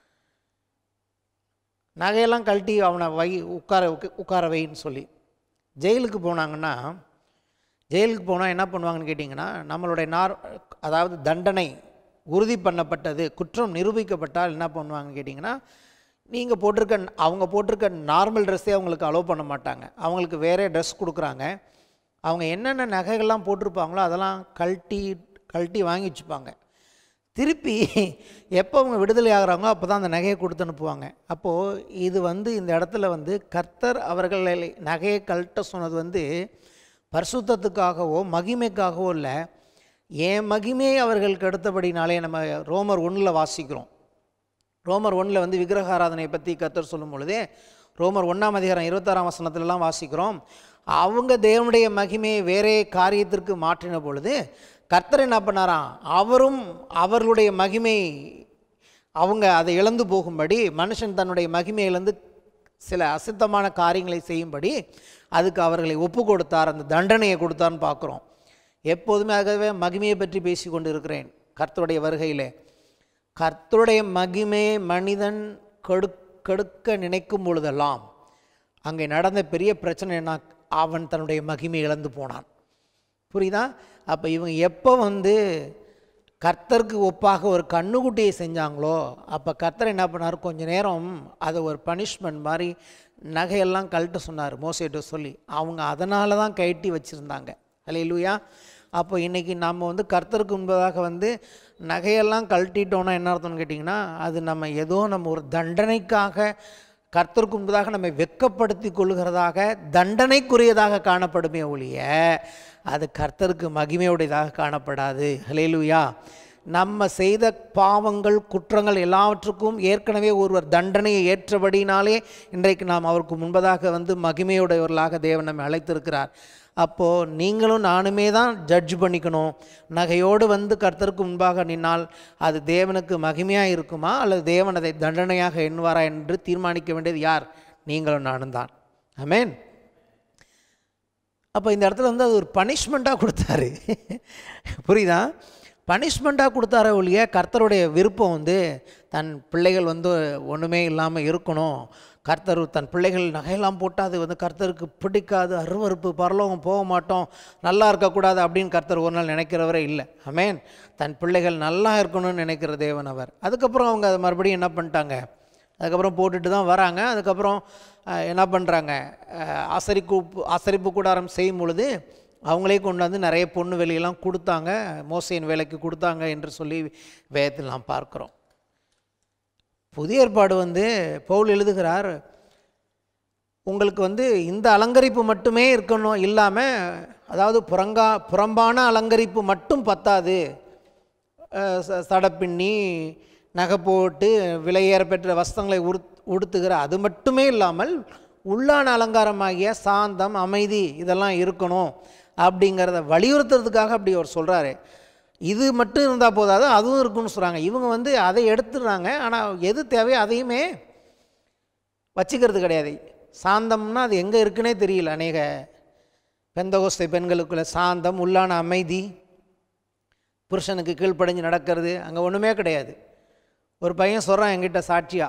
நகையெல்லாம் கழட்டி அவனை வை உட்கார உக்க- உட்கார வைன்னு சொல்லி ஜெயிலுக்கு போனாங்கன்னா ஜெயிலுக்கு போனால் என்ன பண்ணுவாங்கன்னு கேட்டிங்கன்னா நம்மளுடைய நார் அதாவது தண்டனை உறுதி பண்ணப்பட்டது குற்றம் நிரூபிக்கப்பட்டால் என்ன பண்ணுவாங்கன்னு கேட்டிங்கன்னா நீங்கள் போட்டிருக்க அவங்க போட்டிருக்க நார்மல் ட்ரெஸ்ஸே அவங்களுக்கு அலோவ் பண்ண மாட்டாங்க அவங்களுக்கு வேறே ட்ரெஸ் கொடுக்குறாங்க அவங்க என்னென்ன நகைகள்லாம் போட்டிருப்பாங்களோ அதெல்லாம் கழட்டி கழட்டி வாங்கி வச்சுப்பாங்க திருப்பி எப்போ அவங்க விடுதலை ஆகுறாங்களோ அப்போ தான் அந்த நகையை கொடுத்து அனுப்புவாங்க அப்போது இது வந்து இந்த இடத்துல வந்து கர்த்தர் அவர்களை நகையை கழட்ட சொன்னது வந்து பரிசுத்தத்துக்காகவோ மகிமைக்காகவோ இல்லை என் மகிமையை அவர்களுக்கு அடுத்தபடினாலே நம்ம ரோமர் ஒன்றில் வாசிக்கிறோம் ரோமர் ஒன்றில் வந்து விக்கிரக ஆராதனையை பற்றி கர்த்தர் சொல்லும் பொழுதே ரோமர் ஒன்றாம் அதிகாரம் இருபத்தாறாம் வசனத்துலலாம் வாசிக்கிறோம் அவங்க தேவனுடைய மகிமையை வேறே காரியத்திற்கு மாற்றின பொழுது கர்த்தர் என்ன பண்ணாராம் அவரும் அவர்களுடைய மகிமை அவங்க அதை இழந்து போகும்படி மனுஷன் தன்னுடைய மகிமையை இழந்து சில அசுத்தமான காரியங்களை செய்யும்படி அதுக்கு அவர்களை ஒப்பு கொடுத்தார் அந்த தண்டனையை கொடுத்தார்னு பார்க்குறோம் எப்போதுமே ஆகவே மகிமையை பற்றி பேசி கொண்டு இருக்கிறேன் கர்த்தருடைய வருகையிலே கர்த்தருடைய மகிமையை மனிதன் கெடு கெடுக்க நினைக்கும் பொழுதெல்லாம் அங்கே நடந்த பெரிய பிரச்சனை என்ன அவன் தன்னுடைய மகிமை இழந்து போனான் புரியுதா அப்போ இவங்க எப்போ வந்து கர்த்தருக்கு ஒப்பாக ஒரு கண்ணுக்குட்டியை செஞ்சாங்களோ அப்போ கர்த்தர் என்ன பண்ணார் கொஞ்ச நேரம் அதை ஒரு பனிஷ்மெண்ட் மாதிரி நகையெல்லாம் கழட்ட சொன்னார் மோசையிட்ட சொல்லி அவங்க அதனால தான் கழட்டி வச்சுருந்தாங்க அல்லையா அப்போ இன்றைக்கி நம்ம வந்து கர்த்தருக்கு முன்பதாக வந்து நகையெல்லாம் கழட்டிட்டோன்னா என்ன அர்த்தம்னு கேட்டிங்கன்னா அது நம்ம ஏதோ நம்ம ஒரு தண்டனைக்காக கர்த்தருக்கு முன்பதாக நம்மை வெட்கப்படுத்தி கொள்கிறதாக தண்டனைக்குரியதாக காணப்படுமே ஒழிய அது கர்த்தருக்கு மகிமையுடையதாக காணப்படாது ஹலேலுயா நம்ம செய்த பாவங்கள் குற்றங்கள் எல்லாவற்றுக்கும் ஏற்கனவே ஒருவர் தண்டனையை ஏற்றபடினாலே இன்றைக்கு நாம் அவருக்கு முன்பதாக வந்து மகிமையுடையவர்களாக தேவன் நம்மை அழைத்திருக்கிறார் அப்போது நீங்களும் நானுமே தான் ஜட்ஜ் பண்ணிக்கணும் நகையோடு வந்து கர்த்தருக்கு முன்பாக நின்னால் அது தேவனுக்கு மகிமையாக இருக்குமா அல்லது தேவன் அதை தண்டனையாக எண்ணுவாரா என்று தீர்மானிக்க வேண்டியது யார் நீங்களும் நானும் தான் ஆமென் அப்போ இந்த இடத்துல வந்து அது ஒரு பனிஷ்மெண்ட்டாக கொடுத்தாரு புரியுதா பனிஷ்மெண்ட்டாக கொடுத்தார ஒழிய கர்த்தருடைய விருப்பம் வந்து தன் பிள்ளைகள் வந்து ஒன்றுமே இல்லாமல் இருக்கணும் கர்த்தர் தன் பிள்ளைகள் நகையெல்லாம் போட்டால் அது வந்து கர்த்தருக்கு பிடிக்காது அருவருப்பு பரலோகம் போக மாட்டோம் நல்லா இருக்கக்கூடாது அப்படின்னு கர்த்தர் ஒரு நாள் நினைக்கிறவரே இல்லை அமேன் தன் பிள்ளைகள் நல்லா இருக்கணும்னு நினைக்கிற தேவன் அவர் அதுக்கப்புறம் அவங்க அதை மறுபடியும் என்ன பண்ணிட்டாங்க அதுக்கப்புறம் போட்டுட்டு தான் வராங்க அதுக்கப்புறம் அஹ், என்ன பண்ணுறாங்க ஆசரிப்பு ஆசரிப்பு கூடாரம் செய்யும் பொழுது அவங்களே கொண்டு வந்து நிறைய பொண்ணு வெளியெல்லாம் கொடுத்தாங்க மோசையின் வேலைக்கு கொடுத்தாங்க என்று சொல்லி வேதத்தில் நாம் பார்க்குறோம் புதிய ஏற்பாடு வந்து பவுல் எழுதுகிறார் உங்களுக்கு வந்து இந்த அலங்கரிப்பு மட்டுமே இருக்கணும் இல்லாமல் அதாவது புறங்கா புறம்பான அலங்கரிப்பு மட்டும் பத்தாது அஹ் ச- சடப்பின்னி நகை போட்டு விலையேற பெற்ற வஸ்திரங்களை உடு உடுத்துகிற அது மட்டுமே இல்லாமல் உள்ளான அலங்காரமாகிய சாந்தம் அமைதி இதெல்லாம் இருக்கணும் அப்படிங்கிறத வலியுறுத்துறதுக்காக அப்படி அவர் சொல்கிறாரு இது மட்டும் இருந்தால் போதாது அதுவும் இருக்குன்னு சொல்கிறாங்க இவங்க வந்து அதை எடுத்துடுறாங்க ஆனால் எது தேவையோ அதையுமே வச்சுக்கிறது கிடையாது சாந்தம்னா அது எங்கே இருக்குன்னே தெரியல அநேக பெந்தகோஸ்தை பெண்களுக்குள்ள சாந்தம் உள்ளான அமைதி புருஷனுக்கு கீழ்ப்படிஞ்சு நடக்கிறது அங்கே ஒன்றுமே கிடையாது ஒரு பையன் சொல்கிறான் என்கிட்ட சாட்சியா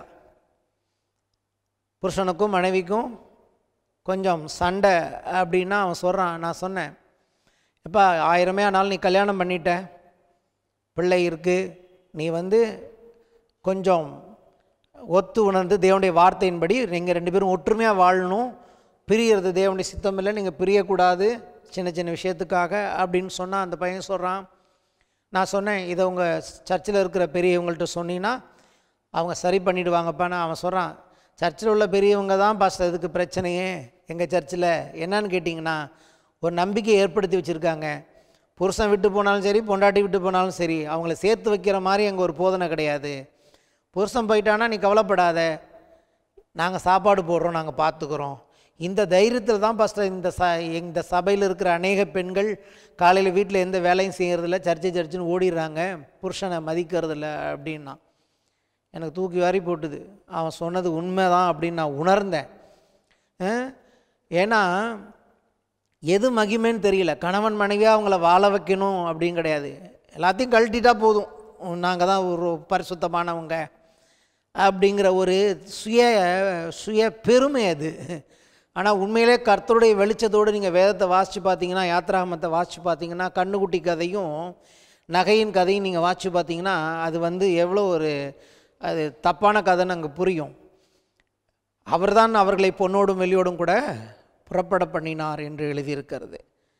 புருஷனுக்கும் மனைவிக்கும் கொஞ்சம் சண்டை அப்படின்னா அவன் சொல்கிறான் நான் சொன்னேன் எப்பா ஆயிரமே ஆனாலும் நீ கல்யாணம் பண்ணிட்ட பிள்ளை இருக்குது நீ வந்து கொஞ்சம் ஒத்து உணர்ந்து தேவனுடைய வார்த்தையின்படி நீங்கள் ரெண்டு பேரும் ஒற்றுமையாக வாழணும் பிரியறது தேவனுடைய சித்தம் இல்லை நீங்கள் பிரியக்கூடாது சின்ன சின்ன விஷயத்துக்காக அப்படின்னு சொன்னால் அந்த பையன் சொல்கிறான் நான் சொன்னேன் இதை உங்கள் சர்ச்சில் இருக்கிற பெரியவங்கள்ட்ட சொன்னீங்கன்னா அவங்க சரி பண்ணிடுவாங்கப்பான்னு அவன் சொல்கிறான் சர்ச்சில் உள்ள பெரியவங்க தான் பாஸ்டர் இதுக்கு பிரச்சனையே எங்கள் சர்ச்சில் என்னன்னு கேட்டிங்கன்னா ஒரு நம்பிக்கை ஏற்படுத்தி வச்சுருக்காங்க புருஷன் விட்டு போனாலும் சரி பொண்டாட்டி விட்டு போனாலும் சரி அவங்கள சேர்த்து வைக்கிற மாதிரி அங்கே ஒரு போதனை கிடையாது புருஷன் போயிட்டானா நீ கவலைப்படாத நாங்கள் சாப்பாடு போடுறோம் நாங்கள் பார்த்துக்குறோம் இந்த தைரியத்தில் தான் ஃபஸ்ட்டு இந்த ச இந்த சபையில் இருக்கிற அநேக பெண்கள் காலையில் வீட்டில் எந்த வேலையும் செய்கிறதில்ல சர்ச்சை சர்ச்சுன்னு ஓடிடுறாங்க புருஷனை மதிக்கிறதில்ல அப்படின்னா எனக்கு தூக்கி வாரி போட்டுது அவன் சொன்னது உண்மைதான் அப்படின்னு நான் உணர்ந்தேன் அஹ், ஏன்னா எது மகிமைன்னு தெரியல கணவன் மனைவியாக அவங்கள வாழ வைக்கணும் அப்படின்னு கிடையாது எல்லாத்தையும் கழட்டிட்டா போதும் நாங்கள் தான் ஒரு பரிசுத்தமானவங்க அப்படிங்கிற ஒரு சுய சுய பெருமை அது ஆனால் உண்மையிலே கர்த்தருடைய வெளிச்சத்தோடு நீங்கள் வேதத்தை வாசித்து பார்த்தீங்கன்னா யாத்ராகமத்தை வாசித்து பார்த்தீங்கன்னா கண்ணுக்குட்டி கதையும் நகையின் கதையும் நீங்கள் வாசித்து பார்த்தீங்கன்னா அது வந்து எவ்வளோ ஒரு அது தப்பான கதைன்னு அங்கே புரியும் அவர்தான் அவர்களை பொன்னோடும் வெளியோடும் கூட புறப்பட பண்ணினார் என்று எழுதியிருக்கிறது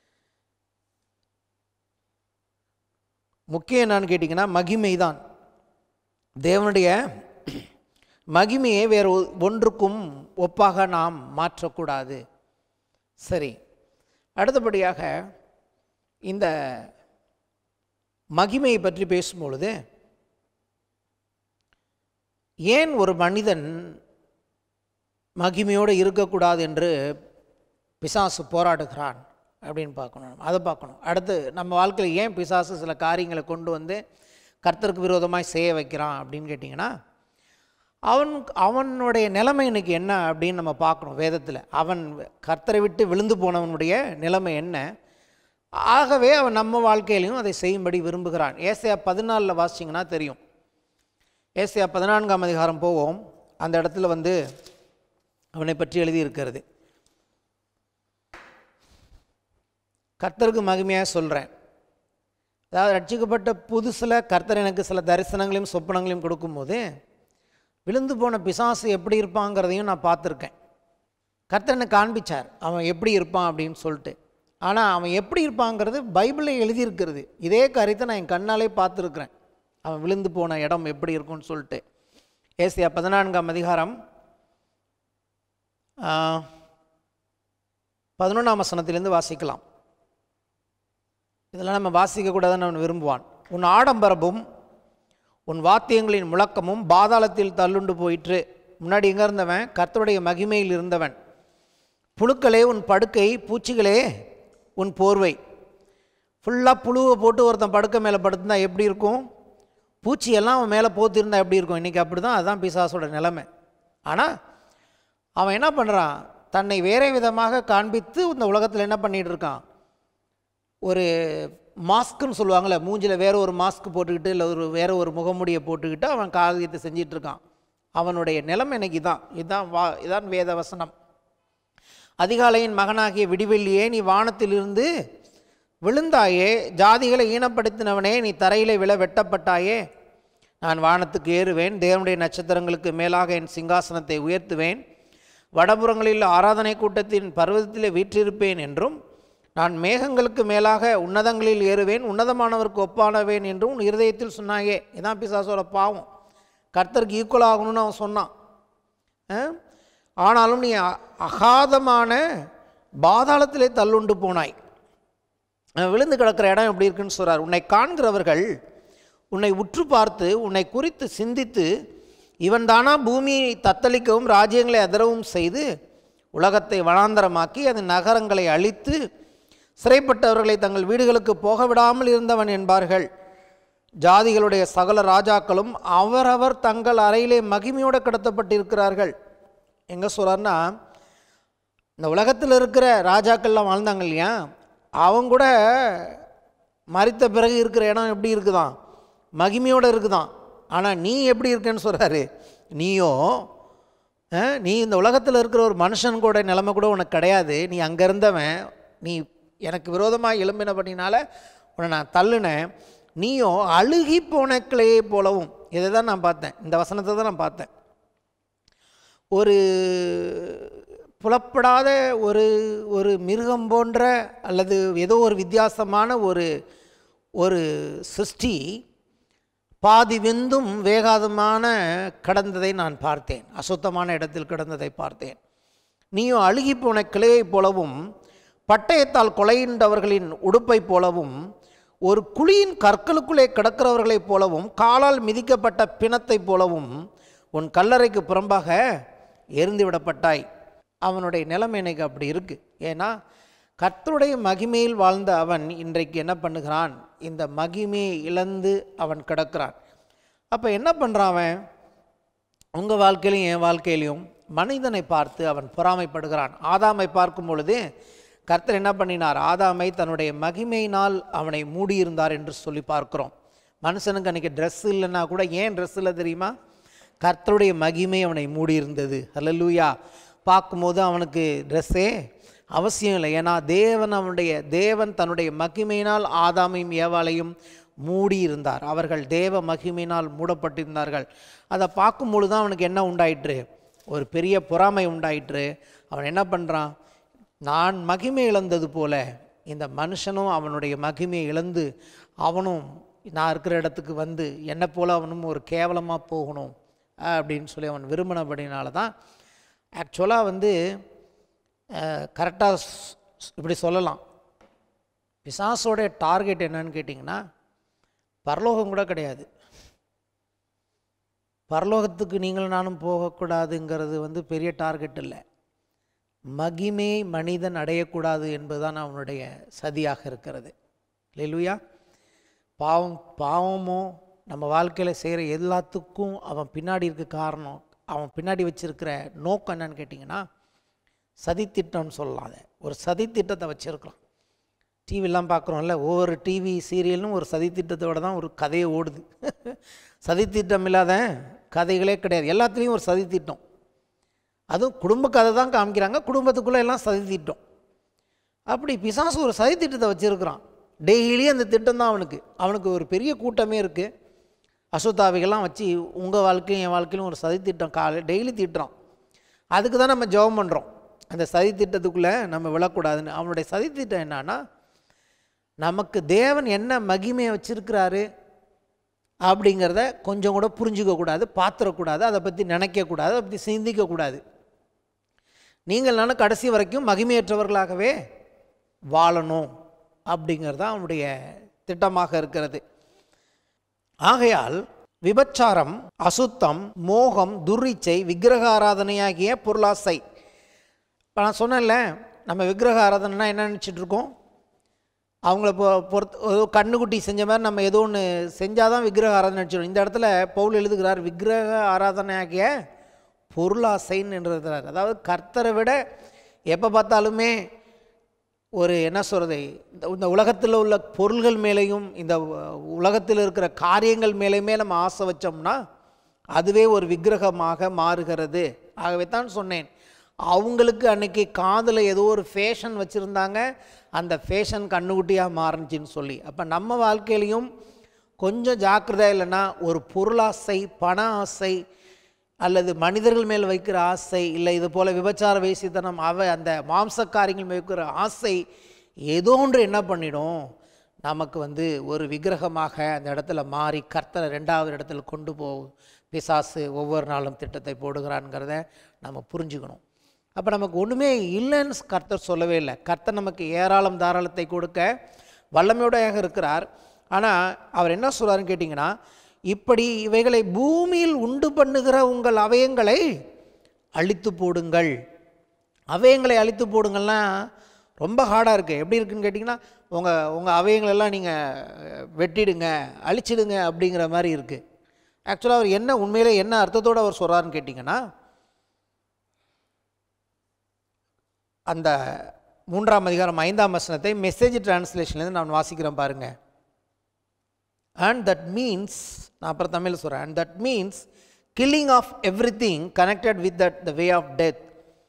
முக்கியம் என்னன்னு கேட்டிங்கன்னா மகிமை தான் தேவனுடைய மகிமையை வேறு ஒ- ஒன்றுக்கும் ஒப்பாக நாம் மாற்றக்கூடாது சரி அடுத்தபடியாக இந்த மகிமையை பற்றி பேசும்பொழுது ஏன் ஒரு மனிதன் மகிமையோடு இருக்கக்கூடாது என்று பிசாசு போராடுகிறான் அப்படின்னு பார்க்கணும் அதை பார்க்கணும் அடுத்து நம்ம வாழ்க்கையில் ஏன் பிசாசு சில காரியங்களை கொண்டு வந்து கர்த்தருக்கு விரோதமாய் செய்ய வைக்கிறான் அப்படின்னு கேட்டிங்கன்னா அவன் அவனுடைய நிலைமை இன்னைக்கு என்ன அப்படின்னு நம்ம பார்க்கணும் வேதத்தில் அவன் கர்த்தரை விட்டு விழுந்து போனவனுடைய நிலைமை என்ன ஆகவே அவன் நம்ம வாழ்க்கையிலையும் அதை செய்யும்படி விரும்புகிறான் ஏசையா பதினாலில் வாசிச்சிங்கன்னா தெரியும் ஏசையா பதினான்காம் அதிகாரம் போவோம் அந்த இடத்துல வந்து அவனை பற்றி எழுதியிருக்கிறது கர்த்தருக்கு மகிமையாக சொல்கிறேன் அதாவது ரட்சிக்கப்பட்ட புதுசில் கர்த்தர் எனக்கு சில தரிசனங்களையும் சொப்பனங்களையும் கொடுக்கும்போது விழுந்து போன பிசாசு எப்படி இருப்பாங்கிறதையும் நான் பார்த்துருக்கேன் கர்த்தர் எனக்கு காண்பிச்சார் அவன் எப்படி இருப்பான் அப்படின்னு சொல்லிட்டு ஆனால் அவன் எப்படி இருப்பாங்கிறது பைபிளில் எழுதியிருக்கிறது இதே காரியத்தை நான் என் கண்ணாலே பார்த்துருக்குறேன் அவன் விழுந்து போன இடம் எப்படி இருக்கும்னு சொல்லிட்டு ஏசியா பதினான்காம் அதிகாரம் பதினொன்றாம் வசனத்திலேருந்து வாசிக்கலாம் இதெல்லாம் நம்ம வாசிக்கக்கூடாதுன்னு அவன் விரும்புவான் உன் ஆடம்பரமும் உன் வாத்தியங்களின் முழக்கமும் பாதாளத்தில் தள்ளுண்டு போயிற்று முன்னாடி எங்கே இருந்தவன் கர்த்தருடைய மகிமையில் இருந்தவன் புழுக்களே உன் படுக்கை பூச்சிகளே உன் போர்வை ஃபுல்லாக புழுவை போட்டு ஒருத்தன் படுக்கை மேலே படுத்திருந்தா எப்படி இருக்கும் பூச்சியெல்லாம் அவன் மேலே போத்திருந்தா எப்படி இருக்கும் இன்றைக்கி அப்படி தான் அதுதான் பிசாசோட நிலைமை ஆனால் அவன் என்ன பண்ணுறான் தன்னை வேறே விதமாக காண்பித்து இந்த உலகத்தில் என்ன பண்ணிட்டு இருக்கான் ஒரு மாஸ்க்குன்னு சொல்லுவாங்கள்ல மூஞ்சில் வேற ஒரு மாஸ்க் போட்டுக்கிட்டு இல்லை ஒரு வேற ஒரு முகமுடியை போட்டுக்கிட்டு அவன் காரியத்தை செஞ்சிட்டு இருக்கான் அவனுடைய நிலைமை எனக்கு இதான் இதுதான் வா இதான் வேத வசனம் அதிகாலையின் மகனாகிய விடிவெள்ளியே நீ வானத்திலிருந்து விழுந்தாயே ஜாதிகளை ஈனப்படுத்தினவனே நீ தரையிலே விழ வெட்டப்பட்டாயே நான் வானத்துக்கு ஏறுவேன் தேவனுடைய நட்சத்திரங்களுக்கு மேலாக என் சிங்காசனத்தை உயர்த்துவேன் வடபுறங்களில் ஆராதனை கூட்டத்தின் பர்வதத்திலே வீற்றிருப்பேன் என்றும் நான் மேகங்களுக்கு மேலாக உன்னதங்களில் ஏறுவேன் உன்னதமானவருக்கு ஒப்பானவேன் என்றும் உன் இருதயத்தில் சொன்னாயே இதான் பிசாசோட பாவம் கர்த்தருக்கு ஈக்குவல் ஆகணும்னு அவன் சொன்னான் அஹ்? ஆனாலும் நீ அ- அகாதமான பாதாளத்திலே தள்ளுண்டு போனாய் அஹ் விழுந்து கிடக்கிற இடம் எப்படி இருக்குன்னு சொல்றார் உன்னை காண்கிறவர்கள் உன்னை உற்று பார்த்து உன்னை குறித்து சிந்தித்து இவன் தானா பூமியை தத்தளிக்கவும் ராஜ்யங்களை அதிரவும் செய்து உலகத்தை வனாந்தரமாக்கி அதன் நகரங்களை அழித்து சிறைப்பட்டவர்களை தங்கள் வீடுகளுக்கு போக விடாமல் இருந்தவன் என்பார்கள் ஜாதிகளுடைய சகல ராஜாக்களும் அவரவர் தங்கள் அறையிலே மகிமையோடு கடத்தப்பட்டிருக்கிறார்கள் எங்கே சொல்கிறார்னா இந்த உலகத்தில் இருக்கிற ராஜாக்கள்லாம் வாழ்ந்தாங்க இல்லையா அவங்க கூட மறித்த பிறகு இருக்கிற இடம் எப்படி இருக்குதாம் மகிமையோடு இருக்குதாம் ஆனால் நீ எப்படி இருக்கேன்னு சொல்கிறாரு நீயோ அஹ், நீ இந்த உலகத்தில் இருக்கிற ஒரு மனுஷன் கூட நிலைமை கூட உனக்கு கிடையாது நீ அங்கே இருந்தவன் நீ எனக்கு விரோதமாக எழும்பின பண்ணினால உன்னை நான் தள்ளுனேன் நீயோ அழுகி போன கிளையை போலவும் இதை தான் நான் பார்த்தேன் இந்த வசனத்தை தான் நான் பார்த்தேன் ஒரு புலப்படாத ஒரு ஒரு மிருகம் போன்ற அல்லது ஏதோ ஒரு வித்தியாசமான ஒரு ஒரு சிருஷ்டி பாதி வெந்தும் வேகாதமான கடந்ததை நான் பார்த்தேன் அசுத்தமான இடத்தில் கிடந்ததை பார்த்தேன் நீயும் அழுகி போன கிளையைப் போலவும் பட்டயத்தால் கொலையின்றவர்களின் உடுப்பைப் போலவும் ஒரு குழியின் கற்களுக்குள்ளே கிடக்கிறவர்களைப் போலவும் காலால் மிதிக்கப்பட்ட பிணத்தைப் போலவும் உன் கல்லறைக்கு புறம்பாக எரிந்து விடப்பட்டாய் அவனுடைய நிலைமை எனக்கு அப்படி இருக்கு ஏன்னா கர்த்தருடைய மகிமையில் வாழ்ந்த அவன் இன்றைக்கு என்ன பண்ணுகிறான் இந்த மகிமையை இழந்து அவன் கிடக்கிறான் அப்போ என்ன பண்ணுறான் அவன் உங்கள் வாழ்க்கையிலையும் என் வாழ்க்கையிலையும் மனிதனை பார்த்து அவன் பொறாமைப்படுகிறான் ஆதாமை பார்க்கும் பொழுது கர்த்தர் என்ன பண்ணினார் ஆதாமை தன்னுடைய மகிமையினால் அவனை மூடியிருந்தார் என்று சொல்லி பார்க்கிறோம் மனுஷனுக்கு அன்றைக்கி ட்ரெஸ் இல்லைன்னா கூட ஏன் ட்ரெஸ் இல்லை தெரியுமா கர்த்தருடைய மகிமை அவனை மூடியிருந்தது ஹalleluya பார்க்கும்போது அவனுக்கு ட்ரெஸ்ஸே அவசியம் இல்லை ஏன்னா தேவன் அவனுடைய தேவன் தன்னுடைய மகிமையினால் ஆதாமையும் ஏவாளையும் மூடியிருந்தார் அவர்கள் தேவ மகிமையினால் மூடப்பட்டிருந்தார்கள் அதை பார்க்கும் பொழுது தான் அவனுக்கு என்ன உண்டாயிற்று ஒரு பெரிய பொறாமை உண்டாயிற்று அவன் என்ன பண்ணுறான் நான் மகிமை இழந்தது போல இந்த மனுஷனும் அவனுடைய மகிமையை இழந்து அவனும் நான் இருக்கிற இடத்துக்கு வந்து என்னை போல அவனும் ஒரு கேவலமாக போகணும் அப்படின்னு சொல்லி அவன் விரும்பினபடினால தான் ஆக்சுவலாக வந்து கரெக்டாக இப்படி சொல்லலாம் பிசாசோடைய டார்கெட் என்னன்னு கேட்டிங்கன்னா பரலோகம் கூட கிடையாது பரலோகத்துக்கு நீங்கள் நானும் போகக்கூடாதுங்கிறது வந்து பெரிய டார்கெட் இல்லை மகிமையை மனிதன் அடையக்கூடாது என்பதுதான் அவனுடைய சதியாக இருக்கிறது இல்லையா பாவம் பாவமோ நம்ம வாழ்க்கையில் செய்கிற எல்லாத்துக்கும் அவன் பின்னாடி இருக்க காரணம் அவன் பின்னாடி வச்சிருக்கிற நோக்கம் என்னன்னு கேட்டிங்கன்னா சதித்திட்டம்னு சொல்லலாம் அதை ஒரு சதித்திட்டத்தை வச்சுருக்கலாம் டிவிலாம் பார்க்குறோம்ல ஒவ்வொரு டிவி சீரியலும் ஒரு சதித்திட்டத்தோட தான் ஒரு கதையை ஓடுது சதித்திட்டம் இல்லாத கதைகளே கிடையாது எல்லாத்துலேயும் ஒரு சதித்திட்டம் அதுவும் குடும்ப கதை தான் காமிக்கிறாங்க குடும்பத்துக்குள்ளே எல்லாம் சதித்திட்டம் அப்படி பிசாசு ஒரு சதித்திட்டத்தை வச்சுருக்கிறான் டெய்லி அந்த திட்டம் தான் அவனுக்கு அவனுக்கு ஒரு பெரிய கூட்டமே இருக்குது அசுத்தாவிகள்லாம் வச்சு உங்கள் வாழ்க்கையும் என் வாழ்க்கையிலும் ஒரு சதித்திட்டம் காலை டெய்லி திட்டுறான் அதுக்கு தான் நம்ம ஜெபம் பண்ணுறோம் அந்த சதித்திட்டத்துக்குள்ளே நம்ம விழக்கூடாதுன்னு அவனுடைய சதித்திட்டம் என்னன்னா நமக்கு தேவன் என்ன மகிமையை வச்சிருக்கிறாரு அப்படிங்கிறத கொஞ்சம் கூட புரிஞ்சுக்கக்கூடாது பாத்திரக்கூடாது அதை பற்றி நினைக்கக்கூடாது அதை பற்றி சிந்திக்கக்கூடாது நீங்கள் நானும் கடைசி வரைக்கும் மகிமையற்றவர்களாகவே வாழணும் அப்படிங்கிறது தான் அவனுடைய திட்டமாக இருக்கிறது ஆகையால் விபச்சாரம் அசுத்தம் மோகம் துர்ரிச்சை விக்கிரக ஆராதனையாகிய பொருளாசை இப்போ நான் சொன்னேன்ல நம்ம விக்கிரக ஆராதனைனா என்ன நினச்சிட்டு இருக்கோம் அவங்கள பொ பொறுத்து ஏதோ கண்ணுக்குட்டி செஞ்ச மாதிரி நம்ம ஏதோ ஒன்று செஞ்சால் தான் விக்கிரக ஆராதனை நினச்சிடும் இந்த இடத்துல பவுல் எழுதுகிறார் விக்கிரக ஆராதனையாகிய பொருளாசைன்னு என்று எழுதுகிறார் அதாவது கர்த்தரை விட எப்போ பார்த்தாலுமே ஒரு என்ன சொல்கிறது இந்த இந்த உலகத்தில் உள்ள பொருள்கள் மேலேயும் இந்த உலகத்தில் இருக்கிற காரியங்கள் மேலேயுமே நம்ம ஆசை வச்சோம்னா அதுவே ஒரு விக்கிரகமாக மாறுகிறது ஆகவே தான் சொன்னேன் அவங்களுக்கு அன்னைக்கு காதில் ஏதோ ஒரு ஃபேஷன் வச்சுருந்தாங்க அந்த ஃபேஷன் கண்ணுக்குட்டியாக மாறுனுச்சின்னு சொல்லி அப்போ நம்ம வாழ்க்கையிலையும் கொஞ்சம் ஜாக்கிரதை இல்லைன்னா ஒரு பொருளாசை பண ஆசை அல்லது மனிதர்கள் மேல் வைக்கிற ஆசை இல்லை இது போல் விபச்சார வேசித்தனம் அவ அந்த மாம்சக்காரியங்கள் மேல் வைக்கிற ஆசை ஏதோ ஒன்று என்ன பண்ணிடும் நமக்கு வந்து ஒரு விக்கிரகமாக அந்த இடத்துல மாறி கர்த்தரை ரெண்டாவது இடத்துல கொண்டு போகும் பிசாசு ஒவ்வொரு நாளும் திட்டத்தை போடுகிறான்ங்கிறத நம்ம புரிஞ்சுக்கணும் அப்போ நமக்கு ஒன்றுமே இல்லைன்னு கர்த்தர் சொல்லவே இல்லை கர்த்தர் நமக்கு ஏராளம் தாராளத்தை கொடுக்க வல்லமையுடையாக இருக்கிறார் ஆனால் அவர் என்ன சொல்கிறாருன்னு கேட்டிங்கன்னா இப்படி இவைகளை பூமியில் உண்டு பண்ணுகிற உங்கள் அவயங்களை அழித்து போடுங்கள் அவயங்களை அழித்து போடுங்கள்லாம் ரொம்ப ஹார்டாக இருக்குது எப்படி இருக்குன்னு கேட்டிங்கன்னா உங்கள் உங்கள் அவயங்களெல்லாம் நீங்கள் வெட்டிடுங்க அழிச்சிடுங்க அப்படிங்கிற மாதிரி இருக்குது ஆக்சுவலாக அவர் என்ன உண்மையிலே என்ன அர்த்தத்தோடு அவர் சொல்கிறாருன்னு கேட்டிங்கன்னா அந்த மூன்றாம் அதிகாரம் ஐந்தாம் வசனத்தை மெசேஜ் டிரான்ஸ்லேஷன்லேருந்து நான் வாசிக்கிறேன் பாருங்கள் அண்ட் தட் மீன்ஸ் நான் அப்புறம் தமிழ் சொல்கிறேன் and that means killing of everything connected with that the way of death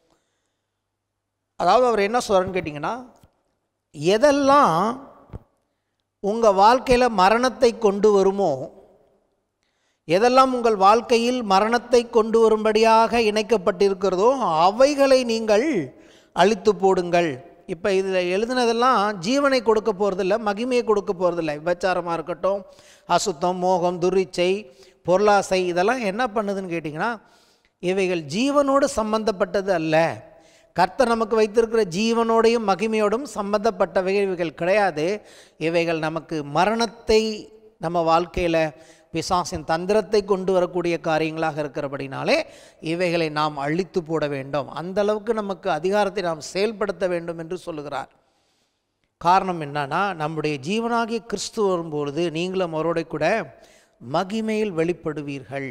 அதாவது அவர் என்ன சொல்கிறான்னு கேட்டிங்கன்னா எதெல்லாம் உங்கள் வாழ்க்கையில் மரணத்தை கொண்டு வருமோ எதெல்லாம் உங்கள் வாழ்க்கையில் மரணத்தை கொண்டு வரும்படியாக இணைக்கப்பட்டிருக்கிறதோ அவைகளை நீங்கள் அழித்து போடுங்கள் இப்போ இதில் எழுதுனதெல்லாம் ஜீவனை கொடுக்க போகிறதில்ல மகிமையை கொடுக்க போகிறதில்ல விபச்சாரமாக இருக்கட்டும் அசுத்தம் மோகம் துரிச்சை பொருளாசை இதெல்லாம் என்ன பண்ணுதுன்னு கேட்டிங்கன்னா இவைகள் ஜீவனோடு சம்பந்தப்பட்டது அல்ல கர்த்தர் நமக்கு வைத்திருக்கிற ஜீவனோடையும் மகிமையோடும் சம்பந்தப்பட்டவைகள் இவைகள் கிடையாது இவைகள் நமக்கு மரணத்தை நம்ம வாழ்க்கையில் பிசாசின் தந்திரத்தை கொண்டு வரக்கூடிய காரியங்களாக இருக்கிறபடினாலே இவைகளை நாம் அழித்து போட வேண்டும் அந்த அளவுக்கு நமக்கு அதிகாரத்தை நாம் செயல்படுத்த வேண்டும் என்று சொல்லுகிறார் காரணம் என்னன்னா நம்முடைய ஜீவனாகிய கிறிஸ்து வரும்பொழுது நீங்களும் அவரோட கூட மகிமையில் வெளிப்படுவீர்கள்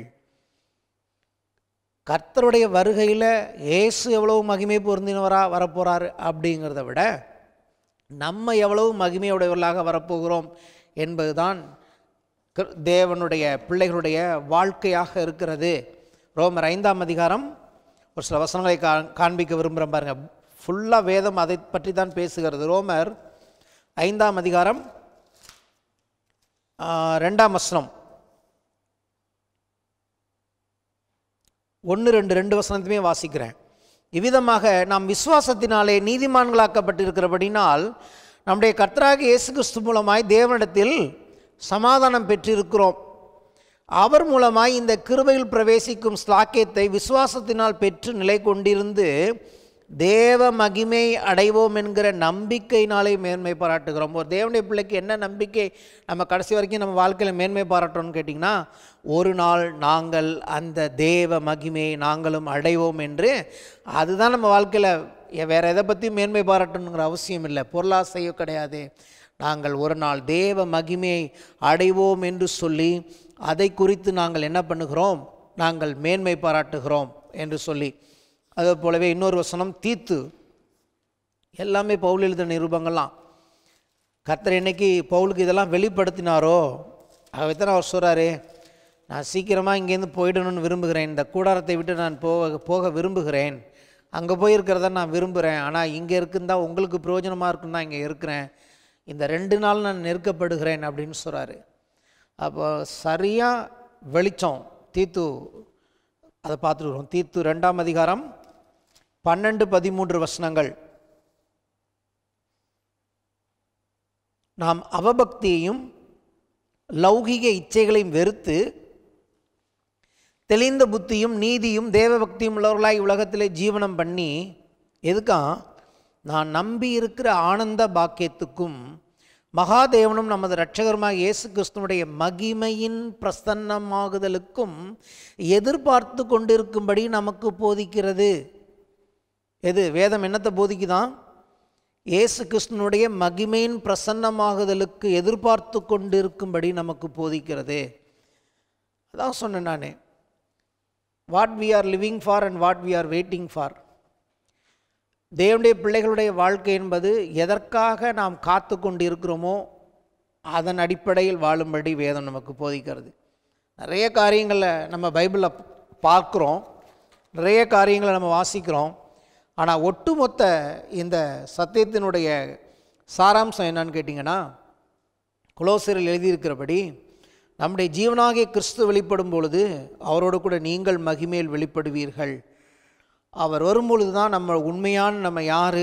கர்த்தருடைய வருகையில் இயேசு எவ்வளவு மகிமை பொருந்தினவராக வரப்போகிறாரு அப்படிங்கிறத விட நம்ம எவ்வளவு மகிமையுடையவர்களாக வரப்போகிறோம் என்பதுதான் கிற- தேவனுடைய பிள்ளைகளுடைய வாழ்க்கையாக இருக்கிறது ரோமர் ஐந்தாம் அதிகாரம் ஒரு சில வசனங்களை கா காண்பிக்க விரும்புகிறேன் பாருங்க ஃபுல்லாக வேதம் அதை பற்றி தான் பேசுகிறது ரோமர் ஐந்தாம் அதிகாரம் ஆ, ரெண்டாம் வசனம் ஒன்று ரெண்டு ரெண்டு வசனத்தையுமே வாசிக்கிறேன் இவ்விதமாக நாம் விசுவாசத்தினாலே நீதிமான்களாக்கப்பட்டிருக்கிறபடினால் நம்முடைய கர்த்தராகிய இயேசு கிறிஸ்து மூலமாய் தேவனிடத்தில் சமாதானம் பெற்றிருக்கிறோம் அவர் மூலமாய் இந்த கிருபையில் பிரவேசிக்கும் ஸ்லாக்கியத்தை விசுவாசத்தினால் பெற்று நிலை கொண்டிருந்து தேவ மகிமை அடைவோம் என்கிற நம்பிக்கையினாலே மேன்மை பாராட்டுகிறோம் ஒரு தேவனுடைய பிள்ளைக்கு என்ன நம்பிக்கை நம்ம கடைசி வரைக்கும் நம்ம வாழ்க்கையில் மேன்மை பாராட்டணும்னு கேட்டிங்கன்னா ஒரு நாள் நாங்கள் அந்த தேவ மகிமையை நாங்களும் அடைவோம் என்று அதுதான் நம்ம வாழ்க்கையில் வேற எதை பற்றியும் மேன்மை பாராட்டணுங்கிற அவசியம் இல்லை பொருளாசையோ கிடையாது நாங்கள் ஒரு நாள் தேவ மகிமையை அடைவோம் என்று சொல்லி அதை குறித்து நாங்கள் என்ன பண்ணுகிறோம் நாங்கள் மேன்மை பாராட்டுகிறோம் என்று சொல்லி அதே போலவே இன்னொரு வசனம் தீத்து எல்லாமே பவுல் எழுத நிருபங்கள்லாம் கர்த்தர் என்னைக்கு பவுலுக்கு இதெல்லாம் வெளிப்படுத்தினாரோ ஆகவே தான் அவர் சொல்கிறாரு நான் சீக்கிரமாக இங்கேருந்து போயிடணும்னு விரும்புகிறேன் இந்த கூடாரத்தை விட்டு நான் போக போக விரும்புகிறேன் அங்கே போயிருக்கிறத நான் விரும்புகிறேன் ஆனால் இங்கே இருக்குந்தா உங்களுக்கு பிரயோஜனமாக இருக்குன்னு தான் இங்கே இருக்கிறேன் இந்த ரெண்டு நாள் நான் நெருக்கப்படுகிறேன் அப்படின்னு சொல்கிறாரு அப்போ சரியாக வெளிச்சம் தீத்து அதை பார்த்துருக்குறோம் தீத்து ரெண்டாம் அதிகாரம் பன்னெண்டு பதிமூன்று வசனங்கள் நாம் அவபக்தியையும் லௌகிக இச்சைகளையும் வெறுத்து தெளிந்த புத்தியும் நீதியும் தேவபக்தியும் உள்ளவர்களாய் உலகத்திலே ஜீவனம் பண்ணி எதுக்கா நான் நம்பி இருக்கிற ஆனந்த பாக்கியத்துக்கும் மகாதேவனும் நமது இரட்சகருமாக இயேசு கிறிஸ்துவனுடைய மகிமையின் பிரசன்னமாகுதலுக்கும் எதிர்பார்த்து கொண்டிருக்கும்படி நமக்கு போதிக்கிறது எது வேதம் என்னத்தை போதிக்குதான் இயேசு கிறிஸ்துனுடைய மகிமையின் பிரசன்னமாகுதலுக்கு எதிர்பார்த்து கொண்டிருக்கும்படி நமக்கு போதிக்கிறது அதான் சொன்னேன் நான் what we are living for and what we are waiting for தேவனுடைய பிள்ளைகளுடைய வாழ்க்கை என்பது எதற்காக நாம் காத்து கொண்டு இருக்கிறோமோ அதன் அடிப்படையில் வாழும்படி வேதம் நமக்கு போதிக்கிறது நிறைய காரியங்களை நம்ம பைபிளில் பார்க்குறோம் நிறைய காரியங்களை நம்ம வாசிக்கிறோம் ஆனால் ஒட்டுமொத்த இந்த சத்தியத்தினுடைய சாராம்சம் என்னன்னு கேட்டிங்கன்னா குலோசரில் எழுதியிருக்கிறபடி நம்முடைய ஜீவனாகிய கிறிஸ்து வெளிப்படும் பொழுது அவரோடு கூட நீங்கள் மகிமேல் வெளிப்படுவீர்கள் அவர் வரும்பொழுது தான் நம்ம உண்மையான நம்ம யார்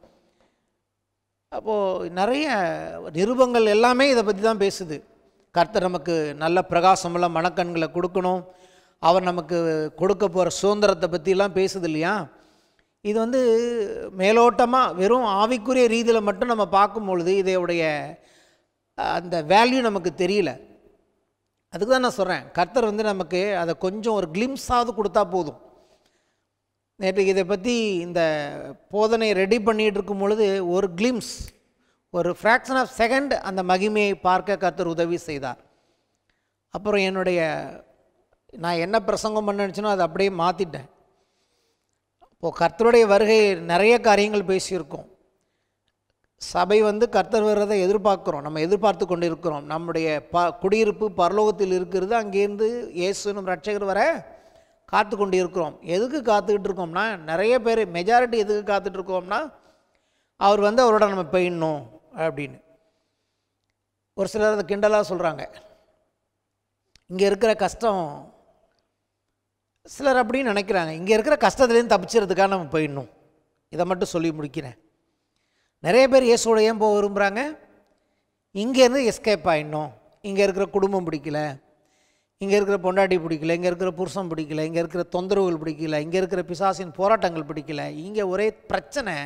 அப்போது நிறைய நிருபங்கள் எல்லாமே இதை பற்றி தான் பேசுது கர்த்தர் நமக்கு நல்ல பிரகாசமுள்ள மனக்கண்களை கொடுக்கணும் அவர் நமக்கு கொடுக்க போகிற சுதந்திரத்தை பற்றிலாம் பேசுது இல்லையா இது வந்து மேலோட்டமாக வெறும் ஆவிக்குரிய ரீதியில் மட்டும் நம்ம பார்க்கும் பொழுது இதோடைய அந்த வேல்யூ நமக்கு தெரியல அதுக்கு தான் நான் சொல்கிறேன் கர்த்தர் வந்து நமக்கு அதை கொஞ்சம் ஒரு கிளிம்ஸாவது கொடுத்தா போதும் நேற்றைக்கு இதை பற்றி இந்த போதனை ரெடி பண்ணிகிட்டு இருக்கும் பொழுது ஒரு கிளிம்ஸ் ஒரு ஃப்ராக்ஷன் ஆஃப் செகண்ட் அந்த மகிமையை பார்க்க கர்த்தர் உதவி செய்தார் அப்புறம் என்னுடைய நான் என்ன பிரசங்கம் பண்ண நினச்சனோ அதை அப்படியே மாற்றிட்டேன் இப்போது கர்த்தருடைய வருகை நிறைய காரியங்கள் பேசியிருக்கோம் சபை வந்து கர்த்தர் வர்றதை எதிர்பார்க்குறோம் நம்ம எதிர்பார்த்து கொண்டு இருக்கிறோம் நம்முடைய ப குடியிருப்பு பரலோகத்தில் இருக்கிறது அங்கேருந்து இயேசுனும் ரட்சகர் வர காத்து கொண்டு இருக்கிறோம் எதுக்கு காத்துக்கிட்டு இருக்கோம்னா நிறைய பேர் மெஜாரிட்டி எதுக்கு காத்துட்டு இருக்கோம்னா அவர் வந்து அவரோட நம்ம போயிடணும் அப்படின்னு ஒரு சிலர் அதை கிண்டலாக சொல்கிறாங்க இங்கே இருக்கிற கஷ்டம் சிலர் அப்படின்னு நினைக்கிறாங்க இங்கே இருக்கிற கஷ்டத்துலேருந்து தப்பிச்சுறதுக்காக நம்ம போயிடணும் இதை மட்டும் சொல்லி முடிக்கிறேன் நிறைய பேர் இயேசுவோட ஏன் போக விரும்புகிறாங்க இங்கேருந்து எஸ்கேப் ஆகிடணும் இங்கே இருக்கிற குடும்பம் பிடிக்கல இங்கே இருக்கிற பொண்டாட்டி பிடிக்கல இங்கே இருக்கிற புருஷன் பிடிக்கல இங்கே இருக்கிற தொந்தரவுகள் பிடிக்கல இங்கே இருக்கிற பிசாசின் போராட்டங்கள் பிடிக்கல இங்கே ஒரே பிரச்சனை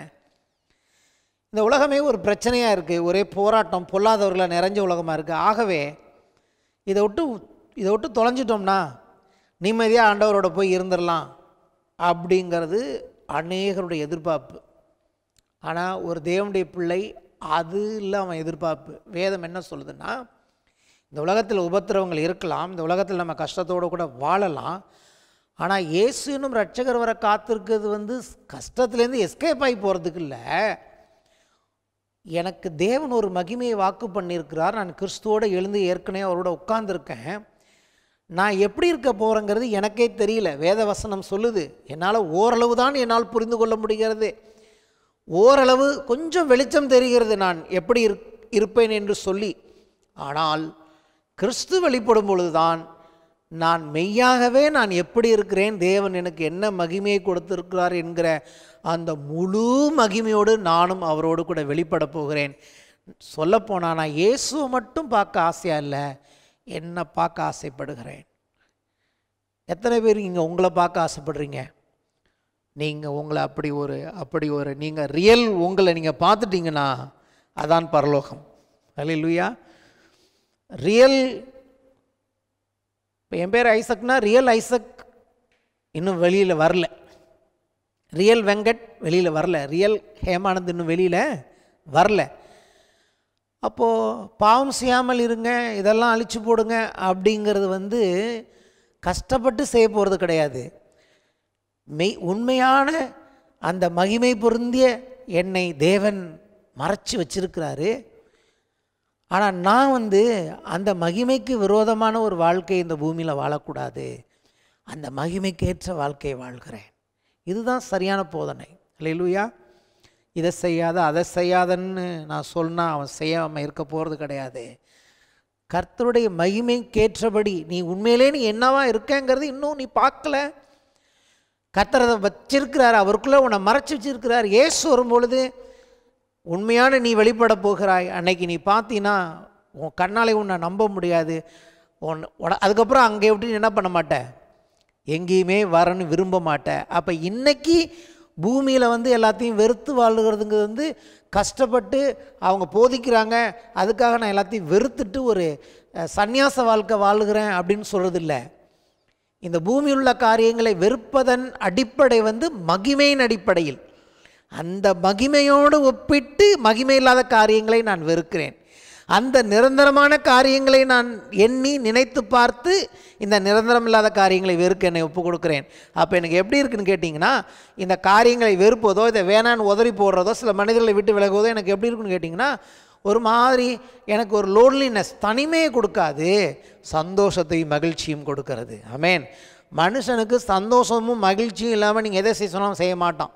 இந்த உலகமே ஒரு பிரச்சனையாக இருக்குது ஒரே போராட்டம் பொல்லாதவர்களை நிறைஞ்ச உலகமாக இருக்குது ஆகவே இதை விட்டு இதை விட்டு தொலைஞ்சிட்டோம்னா நிம்மதியாக ஆண்டவரோட போய் இருந்துடலாம் அப்படிங்கிறது அநேகருடைய எதிர்பார்ப்பு ஆனால் ஒரு தேவனுடைய பிள்ளை அது இல்லை அவன் எதிர்பார்ப்பு வேதம் என்ன சொல்லுதுன்னா இந்த உலகத்தில் உபத்திரவங்கள் இருக்கலாம் இந்த உலகத்தில் நம்ம கஷ்டத்தோடு கூட வாழலாம் ஆனால் இயேசுனும் ரட்சகர் வர காத்திருக்கிறது வந்து கஷ்டத்துலேருந்து எஸ்கேப் ஆகி போகிறதுக்கு இல்லை எனக்கு தேவன் ஒரு மகிமையை வாக்கு பண்ணியிருக்கிறார் நான் கிறிஸ்துவோடு எழுந்து ஏற்கனவே அவரோட உட்கார்ந்துருக்கேன் நான் எப்படி இருக்க போகிறேங்கிறது எனக்கே தெரியல வேத வசனம் சொல்லுது என்னால் ஓரளவு தான் என்னால் புரிந்து கொள்ள முடிகிறது ஓரளவு கொஞ்சம் வெளிச்சம் தெரிகிறது நான் எப்படி இருக் இருப்பேன் என்று சொல்லி ஆனால் கிறிஸ்து வெளிப்படும் பொழுதுதான் நான் மெய்யாகவே நான் எப்படி இருக்கிறேன் தேவன் எனக்கு என்ன மகிமையை கொடுத்திருக்கிறார் என்கிற அந்த முழு மகிமையோடு நானும் அவரோடு கூட வெளிப்பட போகிறேன் சொல்லப்போனால் நான் இயேசுவை மட்டும் பார்க்க ஆசையாக இல்லை என்னை பார்க்க ஆசைப்படுகிறேன் எத்தனை பேர் இங்கே உங்களை பார்க்க ஆசைப்படுறீங்க நீங்கள் உங்களை அப்படி ஒரு அப்படி ஒரு நீங்கள் ரியல் உங்களை நீங்கள் பார்த்துட்டீங்கன்னா அதான் பரலோகம் அல்லையா ரியல் இப்போ என் பேர் ஐசக்னா ரியல் ஐசக் இன்னும் வெளியில் வரல ரியல் வெங்கட் வெளியில் வரல ரியல் ஹேமானந்த் இன்னும் வெளியில் வரல அப்போது பாவம் செய்யாமல் இருங்க இதெல்லாம் அழிச்சு போடுங்க அப்படிங்கிறது வந்து கஷ்டப்பட்டு செய்ய போகிறது கிடையாது மெய் உண்மையான அந்த மகிமை பொருந்திய என்னை தேவன் மறைச்சி வச்சிருக்கிறாரு ஆனால் நான் வந்து அந்த மகிமைக்கு விரோதமான ஒரு வாழ்க்கை இந்த பூமியில் வாழக்கூடாது அந்த மகிமைக்கேற்ற வாழ்க்கையை வாழ்கிறேன் இதுதான் சரியான போதனை இல்லையா இதை செய்யாத அதை செய்யாதன்னு நான் சொன்னால் அவன் செய்யாமல் இருக்க போகிறது கிடையாது கர்த்தருடைய மகிமைக்கேற்றபடி நீ உண்மையிலே நீ என்னவா இருக்கேங்கிறது இன்னும் நீ பார்க்கல கர்த்தர் அதை வச்சிருக்கிறார் அவருக்குள்ளே உன்னை மறைச்சி வச்சிருக்கிறார் ஏசு வரும்பொழுது உண்மையான நீ வெளிப்பட போகிறாய் அன்னைக்கு நீ பார்த்தீன்னா உன் கண்ணாலே உன்னை நம்ப முடியாது உன் உன- அதுக்கப்புறம் அங்கே எப்படி நீ என்ன பண்ண மாட்ட எங்கேயுமே வரன்னு விரும்ப மாட்டேன் அப்போ இன்னைக்கு பூமியில் வந்து எல்லாத்தையும் வெறுத்து வாழுகிறதுங்கிறது வந்து கஷ்டப்பட்டு அவங்க போதிக்கிறாங்க அதுக்காக நான் எல்லாத்தையும் வெறுத்துட்டு ஒரு அஹ், சந்நியாச வாழ்க்கை வாழுகிறேன் அப்படின்னு சொல்கிறது இல்லை இந்த பூமியில் உள்ள காரியங்களை வெறுப்பதன் அடிப்படை வந்து மகிமையின் அடிப்படையில் அந்த மகிமையோடு ஒப்பிட்டு மகிமை இல்லாத காரியங்களை நான் வெறுக்கிறேன் அந்த நிரந்தரமான காரியங்களை நான் எண்ணி நினைத்து பார்த்து இந்த நிரந்தரம் இல்லாத காரியங்களை வெறுக்க என்னை ஒப்பு கொடுக்குறேன் அப்போ எனக்கு எப்படி இருக்குன்னு கேட்டிங்கன்னா இந்த காரியங்களை வெறுப்பதோ இதை வேணான்னு உதறி போடுறதோ சில மனிதர்களை விட்டு விலகுவதோ எனக்கு எப்படி இருக்குன்னு கேட்டிங்கன்னா ஒரு மாதிரி எனக்கு ஒரு லோன்லினஸ் தனிமையை கொடுக்காது சந்தோஷத்தையும் மகிழ்ச்சியும் கொடுக்கறது ஆமென் மனுஷனுக்கு சந்தோஷமும் மகிழ்ச்சியும் இல்லாமல் நீங்கள் எதை செய்ய சொன்னாலும் செய்ய மாட்டான்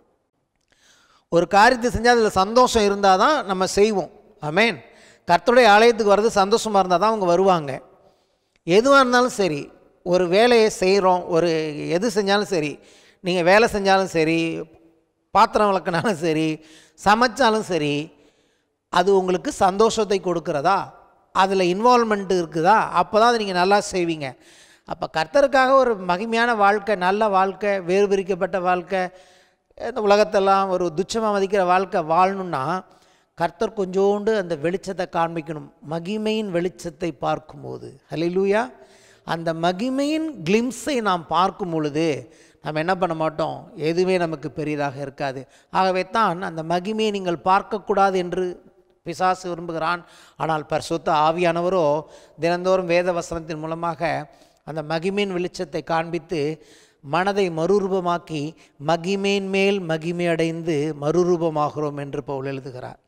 ஒரு காரியத்தை செஞ்சால் அதில் சந்தோஷம் இருந்தால் தான் நம்ம செய்வோம் ஆமென் கர்த்தருடைய ஆலயத்துக்கு வர்றது சந்தோஷமாக இருந்தால் தான் அவங்க வருவாங்க எதுவாக இருந்தாலும் சரி ஒரு வேலையை செய்கிறோம் ஒரு எது செஞ்சாலும் சரி நீங்கள் வேலை செஞ்சாலும் சரி பாத்திரம் விளக்குனாலும் சரி சமைச்சாலும் சரி அது உங்களுக்கு சந்தோஷத்தை கொடுக்கிறதா அதில் இன்வால்மெண்ட் இருக்குதா அப்போ தான் அதை நீங்கள் நல்லா செய்வீங்க அப்போ கர்த்தருக்காக ஒரு மகிமையான வாழ்க்கை நல்ல வாழ்க்கை வேறு பிரிக்கப்பட்ட வாழ்க்கை இந்த உலகத்தெல்லாம் ஒரு துச்சமாக மதிக்கிற வாழ்க்கை வாழணும்னா கர்த்தர் கொஞ்சோண்டு அந்த வெளிச்சத்தை காண்பிக்கணும் மகிமையின் வெளிச்சத்தை பார்க்கும்போது ஹalleluya அந்த மகிமையின் கிளிம்ஸை நாம் பார்க்கும் பொழுது நம்ம என்ன பண்ண மாட்டோம் எதுவுமே நமக்கு பெரியதாக இருக்காது ஆகவே தான் அந்த மகிமையை நீங்கள் பார்க்கக்கூடாது என்று பிசாசு விரும்புகிறான் ஆனால் பரிசுத்த ஆவியானவரோ தினந்தோறும் வேத வசனத்தின் மூலமாக அந்த மகிமையின் வெளிச்சத்தை காண்பித்து மனதை மறுரூபமாக்கி மகிமேன் மேல் மகிமை அடைந்து மறுரூபமாகிறோம் என்று பவுல் எழுதுகிறார்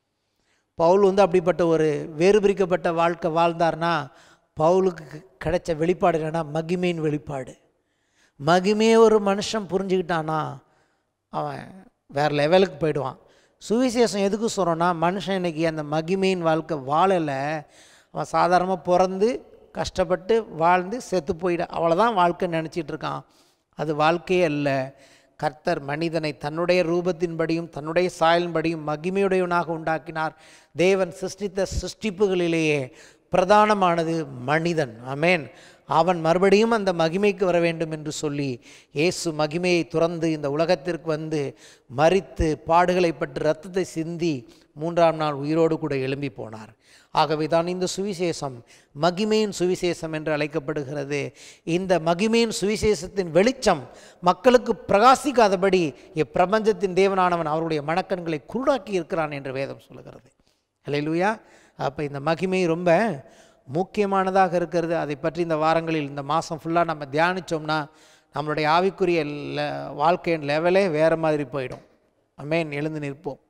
பவுல் வந்து அப்படிப்பட்ட ஒரு வேறு பிரிக்கப்பட்ட வாழ்க்கை வாழ்ந்தார்னா பவுலுக்கு கிடைச்ச வெளிப்பாடு என்னன்னா மகிமையின் வெளிப்பாடு மகிமையை ஒரு மனுஷன் புரிஞ்சுக்கிட்டானா அவன் வேறு லெவலுக்கு போயிடுவான் சுவிசேஷம் எதுக்கு சொல்கிறோன்னா மனுஷன் இன்னைக்கு அந்த மகிமையின் வாழ்க்கை வாழலை அவன் சாதாரணமாக பிறந்து கஷ்டப்பட்டு வாழ்ந்து செத்து போயிட அவ்வளோதான் வாழ்க்கை நினச்சிட்டு இருக்கான் அது வாழ்க்கையே அல்ல கர்த்தர் மனிதனை தன்னுடைய ரூபத்தின்படியும் தன்னுடைய சாயலின்படியும் மகிமையுடையவனாக உண்டாக்கினார் தேவன் சிருஷ்டித்த சிருஷ்டிப்புகளிலேயே பிரதானமானது மனிதன் ஆமென் அவன் மறுபடியும் அந்த மகிமைக்கு வர வேண்டும் என்று சொல்லி இயேசு மகிமையை துறந்து இந்த உலகத்திற்கு வந்து மரித்து பாடுகளை பட்டு இரத்தத்தை சிந்தி மூன்றாம் நாள் உயிரோடு கூட எழும்பி போனார் ஆகவே தான் இந்த சுவிசேஷம் மகிமையின் சுவிசேஷம் என்று அழைக்கப்படுகிறது இந்த மகிமையின் சுவிசேஷத்தின் வெளிச்சம் மக்களுக்கு பிரகாசிக்காதபடி இப்பிரபஞ்சத்தின் தேவனானவன் அவருடைய மனக்கண்களை குருடாக்கி இருக்கிறான் என்று வேதம் சொல்லுகிறது ஹalleluya அப்போ இந்த மகிமை ரொம்ப முக்கியமானதாக இருக்கிறது அதை பற்றி இந்த வாரங்களில் இந்த மாதம் ஃபுல்லாக நம்ம தியானித்தோம்னா நம்மளுடைய ஆவிக்குரிய லெ- வாழ்க்கையின் லெவலே வேறு மாதிரி போயிடும் அமேன் எழுந்து நிற்போம்